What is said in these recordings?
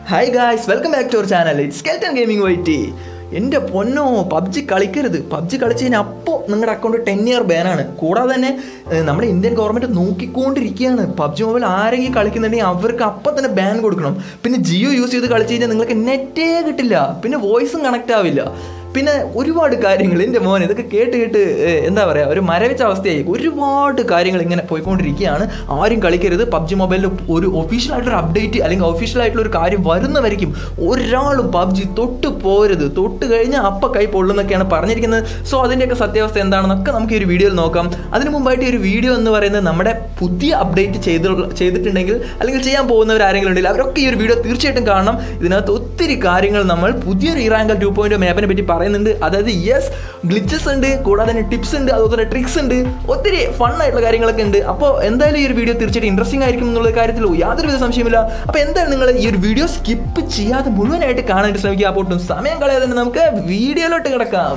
Hi guys welcome back to our channel it's skeleton gaming വൈറ്റി എൻ്റെ പൊന്നോ PUBG കളിക്കരുത് പബ്ജി കളിച്ച് കഴിഞ്ഞാൽ അപ്പോൾ നിങ്ങളുടെ അക്കൗണ്ട് ടെൻ ഇയർ ബാനാണ് കൂടാതെ തന്നെ ഏഹ്, നമ്മുടെ ഇന്ത്യൻ ഗവൺമെൻറ് നോക്കിക്കൊണ്ടിരിക്കുകയാണ് പബ്ജി മൊബൈൽ ആരെങ്കിലും കളിക്കുന്നുണ്ടെങ്കിൽ അവർക്ക് അപ്പം തന്നെ ബാൻ കൊടുക്കണം പിന്നെ ജിയോ യൂസ് ചെയ്ത് കളിച്ച് കഴിഞ്ഞാൽ നിങ്ങൾക്ക് നെറ്റേ കിട്ടില്ല പിന്നെ വോയിസും കണക്റ്റ് ആവില്ല പിന്നെ ഒരുപാട് കാര്യങ്ങൾ എൻ്റെ മോൻ ഇതൊക്കെ കേട്ട് കേട്ട് ഏഹ്, എന്താ പറയുക ഒരു മരവിച്ച അവസ്ഥയായി ഒരുപാട് കാര്യങ്ങൾ ഇങ്ങനെ പോയിക്കൊണ്ടിരിക്കുകയാണ് ആരും കളിക്കരുത് പബ്ജി മൊബൈലിൽ ഒരു ഒഫീഷ്യൽ ആയിട്ടൊരു അപ്ഡേറ്റ് അല്ലെങ്കിൽ ഒഫീഷ്യൽ ആയിട്ടുള്ള ഒരു കാര്യം വരുന്നവരിക്കും ഒരാളും പബ്ജി തൊട്ട് പോരുത് തൊട്ട് കഴിഞ്ഞാൽ അപ്പം കൈ പൊള്ളുന്നൊക്കെയാണ് പറഞ്ഞിരിക്കുന്നത് സോ അതിൻ്റെയൊക്കെ സത്യാവസ്ഥ എന്താണെന്നൊക്കെ നമുക്ക് ഈ ഒരു വീഡിയോയിൽ നോക്കാം അതിന് മുമ്പായിട്ട് ഈ ഒരു വീഡിയോ എന്ന് പറയുന്നത് നമ്മുടെ പുതിയ അപ്ഡേറ്റ് ചെയ്ത് ചെയ്തിട്ടുണ്ടെങ്കിൽ അല്ലെങ്കിൽ ചെയ്യാൻ പോകുന്നവർ ആരെങ്കിലും ഉണ്ടെങ്കിൽ അവരൊക്കെ ഈ ഒരു വീഡിയോ തീർച്ചയായിട്ടും കാണണം ഇതിനകത്ത് ഒത്തിരി കാര്യങ്ങൾ നമ്മൾ പുതിയൊരു ഇറാങ്കൽ ടു പോയിന്റ് മാപ്പിനെ പറ്റി പറയുന്നുണ്ട് അതായത് യെസ് ഗ്ലിച്ചസ് ഉണ്ട് കൂടാതെ തന്നെ ടിപ്സ് ഉണ്ട് അതുപോലെ തന്നെ ട്രിക്സ് ഉണ്ട് ഒത്തിരി ഫൺ ആയിട്ടുള്ള കാര്യങ്ങളൊക്കെ ഉണ്ട് അപ്പോൾ എന്തായാലും ഈ ഒരു വീഡിയോ തീർച്ചയായിട്ടും ഇൻട്രസ്റ്റിംഗ് ആയിരിക്കും എന്നുള്ള കാര്യത്തിൽ യാതൊരുവിധ സംശയമില്ല അപ്പോൾ എന്തായാലും നിങ്ങൾ ഈ ഒരു വീഡിയോ സ്കിപ്പ് ചെയ്യാതെ മുഴുവനായിട്ട് കാണാനായിട്ട് ശ്രമിക്കുക അപ്പോൾ ഒട്ടും സമയം കളയാതെ തന്നെ നമുക്ക് വീഡിയോയിലോട്ട് കിടക്കാം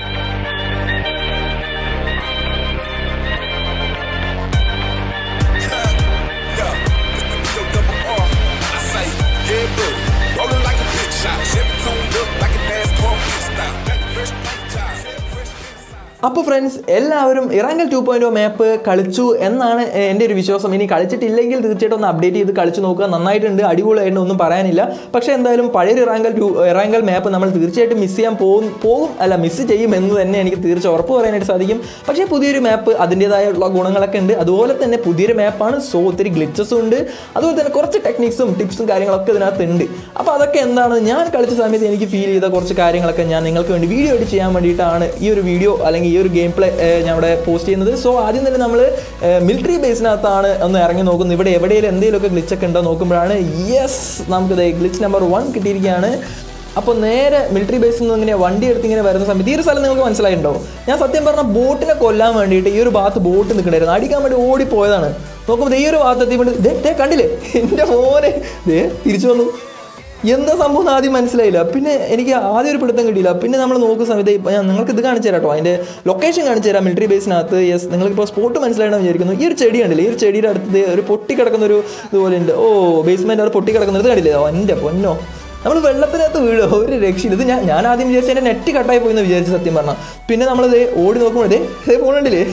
Yeah, it's the P O double R. I say, yeah, bro. Rolling like a big shot. Chevy tuned up like a NASCAR pit stop. Got the fresh paint job. Fresh inside. അപ്പോൾ friends എല്ലാവരും Erangel two point മാപ്പ് കളിച്ചു എന്നാണ് A- എൻ്റെ ഒരു വിശ്വാസം ഇനി കളിച്ചിട്ടില്ലെങ്കിൽ തീർച്ചയായിട്ടും ഒന്ന് അപ്ഡേറ്റ് ചെയ്ത് കളിച്ചു നോക്കുക നന്നായിട്ടുണ്ട് അടിപൊളിയായിട്ട് ഒന്നും പറയാനില്ല പക്ഷേ എന്തായാലും പഴയൊരു ഇറാങ്കൽ ടു ഇറാങ്കൽ മാപ്പ് നമ്മൾ തീർച്ചയായിട്ടും മിസ് ചെയ്യാൻ പോകും പോകും അല്ല മിസ് ചെയ്യും എന്ന് തന്നെ എനിക്ക് തീർച്ച ഉറപ്പ് പറയാനായിട്ട് സാധിക്കും പക്ഷേ പുതിയൊരു മാപ്പ് അതിൻ്റേതായുള്ള ഗുണങ്ങളൊക്കെ ഉണ്ട് അതുപോലെ തന്നെ പുതിയൊരു മാപ്പാണ് സോ ഒത്തിരി ഗ്ലിച്ചസും ഉണ്ട് അതുപോലെ തന്നെ കുറച്ച് ടെക്നിക്സും ടിപ്സും കാര്യങ്ങളൊക്കെ ഇതിനകത്ത് ഉണ്ട് അപ്പോൾ അതൊക്കെ എന്താണ് ഞാൻ കളിച്ച സമയത്ത് എനിക്ക് ഫീൽ ചെയ്ത കുറച്ച് കാര്യങ്ങളൊക്കെ ഞാൻ നിങ്ങൾക്ക് വേണ്ടി വീഡിയോ ആയിട്ട് ചെയ്യാൻ വേണ്ടിയിട്ടാണ് ഈ ഒരു വീഡിയോ അല്ലെങ്കിൽ ഈ ഒരു ഗെയിം പ്ലേ ഞാൻ ഇവിടെ പോസ്റ്റ് ചെയ്യുന്നത് സോ ആദ്യം തന്നെ നമ്മൾ മിലിറ്ററി ബേസിനകത്താണ് ഒന്ന് ഇറങ്ങി നോക്കുന്നത് ഇവിടെ എവിടെയെങ്കിലും എന്തെങ്കിലുമൊക്കെ ഗ്ലിച്ചൊക്കെ ഉണ്ടോ നോക്കുമ്പോഴാണ് യെസ് നമുക്ക് ഗ്ലിച്ച് നമ്പർ വൺ കിട്ടിയിരിക്കുകയാണ് അപ്പോൾ നേരെ മിലിറ്ററി ബേസിൽ നിന്ന് ഇങ്ങനെ വണ്ടി എടുത്ത് ഇങ്ങനെ വരുന്ന സമയത്ത് ഈ ഒരു സ്ഥലം നിങ്ങൾക്ക് മനസ്സിലായിട്ടുണ്ടോ ഞാൻ സത്യം പറഞ്ഞാൽ ബോട്ടിനെ കൊല്ലാൻ വേണ്ടിയിട്ട് ഈ ഒരു ഭാഗത്ത് ബോട്ട് നിൽക്കണമായിരുന്നു അടിക്കാൻ വേണ്ടി ഓടിപ്പോയതാണ് നോക്കുമ്പോൾ ഈ ഒരു ഭാഗത്ത് എത്തിയപ്പോൾ ദേ ദേ കണ്ടില്ലേ എൻ്റെ മോനെ ദേ തിരിച്ചു വന്നു എന്താ സംഭവം എന്ന് ആദ്യം മനസ്സിലായില്ല പിന്നെ എനിക്ക് ആദ്യം ഒരു പിടുത്തം കിട്ടിയില്ല പിന്നെ നമ്മൾ നോക്കുന്ന സമയത്ത് ഇപ്പം ഞാൻ നിങ്ങൾക്ക് ഇത് കാണിച്ചു തരാം കേട്ടോ അതിൻ്റെ ലൊക്കേഷൻ കാണിച്ചു തരാം മിലിറ്ററി ബേസിനകത്ത് യെസ് നിങ്ങൾക്കിപ്പോൾ സ്പോട്ട് മനസ്സിലായെന്ന് വിചാരിക്കുന്നു ഈ ഒരു ചെടി കണ്ടില്ലേ ഈ ഒരു ചെടിയുടെ അടുത്ത് ഒരു പൊട്ടി കിടക്കുന്ന ഒരു ഇതുപോലെ ഉണ്ട് ഓ ബേസ്മെൻറ്റ് അവിടെ പൊട്ടി കിടക്കുന്നത് കണ്ടില്ലേ ഓ എൻ്റെ പൊന്നോ നമ്മൾ വെള്ളത്തിനകത്ത് വീഴോ ഒരു രക്ഷയില്ല ഇത് ഞാൻ ഞാൻ ആദ്യം വിചാരിച്ച എൻ്റെ നെറ്റ് കട്ടായി പോയി എന്ന് വിചാരിച്ചു സത്യം പറഞ്ഞാൽ പിന്നെ നമ്മളിത് ഓടി നോക്കുമ്പോൾ ദേ ദേ പോകണ്ടില്ലേ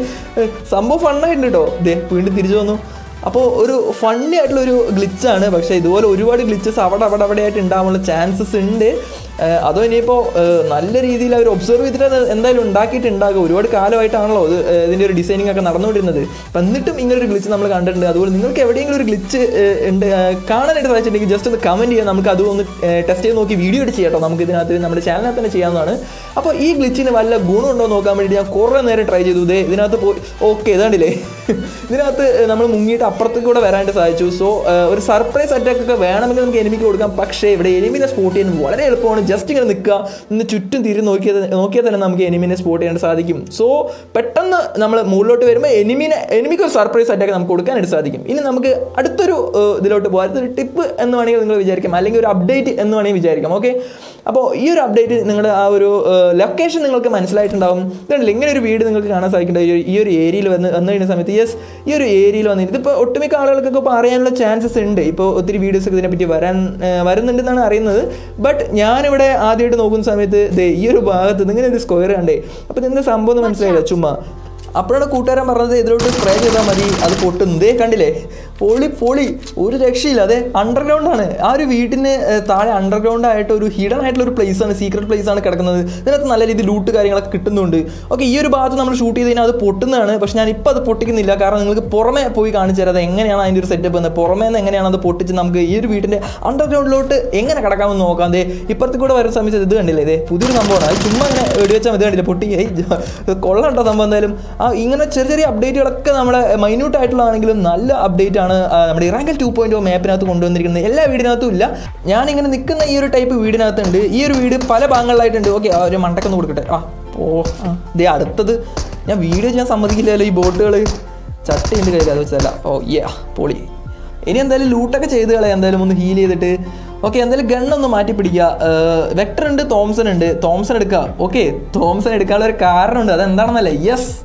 സംഭവം ഫണ്ണായിട്ടുണ്ട് കേട്ടോ ദേ വീണ്ടും തിരിച്ചു വന്നു അപ്പോൾ ഒരു ഫണ്ണി ആയിട്ടുള്ള ഒരു ഗ്ലിച്ചാണ് പക്ഷേ ഇതുപോലെ ഒരുപാട് ഗ്ലിച്ചസ് അവിടെ അവിടെ അവിടെ ആയിട്ട് ഉണ്ടാവാനുള്ള ചാൻസസ് ഉണ്ട് ഏഹ് അതോ ഇനിയിപ്പോൾ ഏഹ് നല്ല രീതിയിൽ അവർ ഒബ്സർവ് ചെയ്തിട്ട് അത് എന്തായാലും ഉണ്ടാക്കിയിട്ടുണ്ടാകും ഒരുപാട് കാലമായിട്ടാണല്ലോ ഇത് ഏഹ് ഇതിൻ്റെ ഒരു ഡിസൈനിങ് ഒക്കെ നടന്നുകൊണ്ടിരുന്നത് അപ്പം എന്നിട്ടും ഇങ്ങനെ ഒരു ഗ്ലിച്ച് നമ്മൾ കണ്ടിട്ടുണ്ട് അതുപോലെ നിങ്ങൾക്ക് എവിടെയെങ്കിലും ഒരു ഗ്ലിച്ച് ഉണ്ട് ഏഹ് കാണാനായിട്ട് സാധിച്ചിട്ടുണ്ടെങ്കിൽ ജസ്റ്റ് ഒന്ന് കമൻറ്റ് ചെയ്യാം നമുക്ക് അതും ഒന്ന് ടെസ്റ്റ് ചെയ്ത് നോക്കി വീഡിയോ എടുത്ത് ചെയ്യാം കേട്ടോ നമുക്ക് ഇതിനകത്ത് നമ്മുടെ ചാനലിനകത്ത് തന്നെ ചെയ്യാവുന്നതാണ് അപ്പോൾ ഈ ഗ്ലിച്ചിന് വല്ല ഗുണമുണ്ടോ എന്ന് നോക്കാൻ വേണ്ടി ഞാൻ കുറേ നേരം ട്രൈ ചെയ്തു ഇതേ ഇതിനകത്ത് പോയി ഓക്കെ ഇതാണ്ടില്ലേ ഇതിനകത്ത് നമ്മൾ മുങ്ങിയിട്ട് അപ്പുറത്തേക്ക് കൂടെ വരാനായിട്ട് സാധിച്ചു സോ ഒരു സർപ്രൈസ് അറ്റാക്ക് ഒക്കെ വേണമെങ്കിൽ നമുക്ക് എനിമിക്ക് കൊടുക്കാം പക്ഷേ ഇവിടെ എനിമിനെ സ്പോട്ട് ചെയ്യാൻ വളരെ എളുപ്പമാണ് ജസ്റ്റ് ഇങ്ങനെ നിൽക്കുക ഇന്ന് ചുറ്റും തിരി നോക്കിയാൽ നോക്കിയാൽ തന്നെ നമുക്ക് എനിമിനെ സ്പോട്ട് ചെയ്യാൻ സാധിക്കും സോ പെട്ടെന്ന് നമ്മൾ മുകളിലോട്ട് വരുമ്പോൾ എനിമിനെ എനിമിക്ക് ഒരു സർപ്രൈസ് അറ്റാക്ക് നമുക്ക് കൊടുക്കാനായിട്ട് സാധിക്കും ഇനി നമുക്ക് അടുത്തൊരു ഏഹ്, ഇതിലോട്ട് പോകാം അടുത്തൊരു ടിപ്പ് എന്ന് വേണമെങ്കിൽ നിങ്ങൾ വിചാരിക്കാം അല്ലെങ്കിൽ ഒരു അപ്ഡേറ്റ് എന്ന് വേണമെങ്കിൽ വിചാരിക്കാം ഓക്കെ അപ്പോൾ ഈ ഒരു അപ്ഡേറ്റ് നിങ്ങളുടെ ആ ഒരു ലൊക്കേഷൻ നിങ്ങൾക്ക് മനസ്സിലായിട്ടുണ്ടാവും ഇതുണ്ടല്ലോ ഇങ്ങനെ ഒരു വീട് നിങ്ങൾക്ക് കാണാൻ സാധിക്കുന്നുണ്ട് ഈ ഒരു- ഈ ഒരു ഏരിയയിൽ വന്ന് വന്നു കഴിഞ്ഞ സമയത്ത് യെസ് ഈ ഒരു ഏരിയയിൽ വന്നിട്ട് ഇതിപ്പോൾ ഒട്ടുമിക്ക ആളുകൾക്കൊക്കെ ഇപ്പോൾ അറിയാനുള്ള ചാൻസസ് ഉണ്ട് ഇപ്പോൾ ഒത്തിരി വീഡിയോസ് ഒക്കെ ഇതിനെപ്പറ്റി വരാൻ ആ, വരുന്നുണ്ടെന്നാണ് അറിയുന്നത് ബട്ട് ഞാനിവിടെ ആദ്യമായിട്ട് നോക്കുന്ന സമയത്ത് ദേ ഈ ഒരു ഭാഗത്ത് നിന്ന് ഇങ്ങനെ ഒരു സ്ക്വയർ കണ്ടേ അപ്പോൾ ഇതിൻ്റെ സംഭവം എന്ന് മനസ്സിലായില്ല ചുമ്മാ അപ്പോഴാണ് കൂട്ടുകാരൻ പറഞ്ഞത് ഇതിലോട്ട് സ്പ്രേ ചെയ്താൽ മതി അത് പൊട്ടും ദേ കണ്ടില്ലേ പൊളി പൊളി ഒരു രക്ഷയില്ല അതെ അണ്ടർഗ്രൗണ്ട് ആണ് ആ ഒരു വീട്ടിന് ഏഹ്, താഴെ അണ്ടർഗ്രൗണ്ട് ആയിട്ട് ഒരു ഹിഡൻ ആയിട്ടുള്ള ഒരു പ്ലേസ് ആണ് സീക്രട്ട് പ്ലേസ് ആണ് കിടക്കുന്നത് ഇതിനകത്ത് നല്ല രീതിയിൽ ലൂട്ട് കാര്യങ്ങളൊക്കെ കിട്ടുന്നുണ്ട് ഓക്കെ ഈ ഒരു ഭാഗത്ത് നമ്മൾ ഷൂട്ട് ചെയ്ത് കഴിഞ്ഞാൽ അത് പൊട്ടുന്നതാണ് പക്ഷെ ഞാൻ ഇപ്പോൾ അത് പൊട്ടിക്കുന്നില്ല കാരണം നിങ്ങൾക്ക് പുറമെ പോയി കാണിച്ചു തരാം അത് എങ്ങനെയാണ് അതിൻ്റെ ഒരു സെറ്റപ്പ് എന്ന് പുറമേ നിന്ന് എങ്ങനെയാണ് അത് പൊട്ടിച്ച് നമുക്ക് ഈ ഒരു വീട്ടിൻ്റെ അണ്ടർഗ്രൗണ്ടിലോട്ട് എങ്ങനെ കിടക്കാമെന്ന് നോക്കാം ദേ ഇപ്പുറത്ത് കൂടെ വരുന്ന സമയത്ത് ഇത് കണ്ടില്ലേ ഇതേ പുതിയൊരു സംഭവമാണ് അത് ചുമ്മാ ഇങ്ങനെ വെടിവെച്ചാൽ ഇത് കണ്ടില്ലേ പൊട്ടി ഏയ് കൊള്ളണ്ടോ സംഭവം എന്തായാലും ആ ഇങ്ങനെ ചെറിയ ചെറിയ അപ്ഡേറ്റുകളൊക്കെ നമ്മുടെ മൈന്യൂട്ട് ആയിട്ടുള്ളതാണെങ്കിലും നല്ല അപ്ഡേറ്റ് ആണ് ആ, നമ്മുടെ ഇറാങ്കൽ ടു പോയിന്റ് മാപ്പിനകത്ത് കൊണ്ടുവന്നിരിക്കുന്നത് എല്ലാ വീടിനകത്തും ഇല്ല ഞാനിങ്ങനെ നിൽക്കുന്ന ഈ ഒരു ടൈപ്പ് വീടിനകത്തുണ്ട് ഈ ഒരു വീട് പല ഭാഗങ്ങളിലായിട്ടുണ്ട് ഓക്കെ ആ ഒരു മണ്ടക്കൊന്ന് കൊടുക്കട്ടെ ആ ഓ ആ ദേ അടുത്തത് ഞാൻ വീഡിയോ ചെയ്യാൻ സമ്മതിക്കില്ലല്ലോ ഈ ബോട്ടുകൾ ചട്ടി എൻ്റെ കയ്യിൽ അത് വെച്ചതല്ല ഓ യാ പൊളി ഇനി എന്തായാലും ലൂട്ടൊക്കെ ചെയ്ത് കളയാം എന്തായാലും ഒന്ന് ഹീൽ ചെയ്തിട്ട് ഓക്കെ എന്തായാലും ഗണ്ണൊന്ന് മാറ്റി പിടിക്കുക വെക്ടർ ഉണ്ട് തോംസൺ ഉണ്ട് തോംസൺ എടുക്കുക ഓക്കെ തോംസൺ എടുക്കാനുള്ള ഒരു കാരണമുണ്ട് അതെന്താണെന്നല്ലേ യെസ്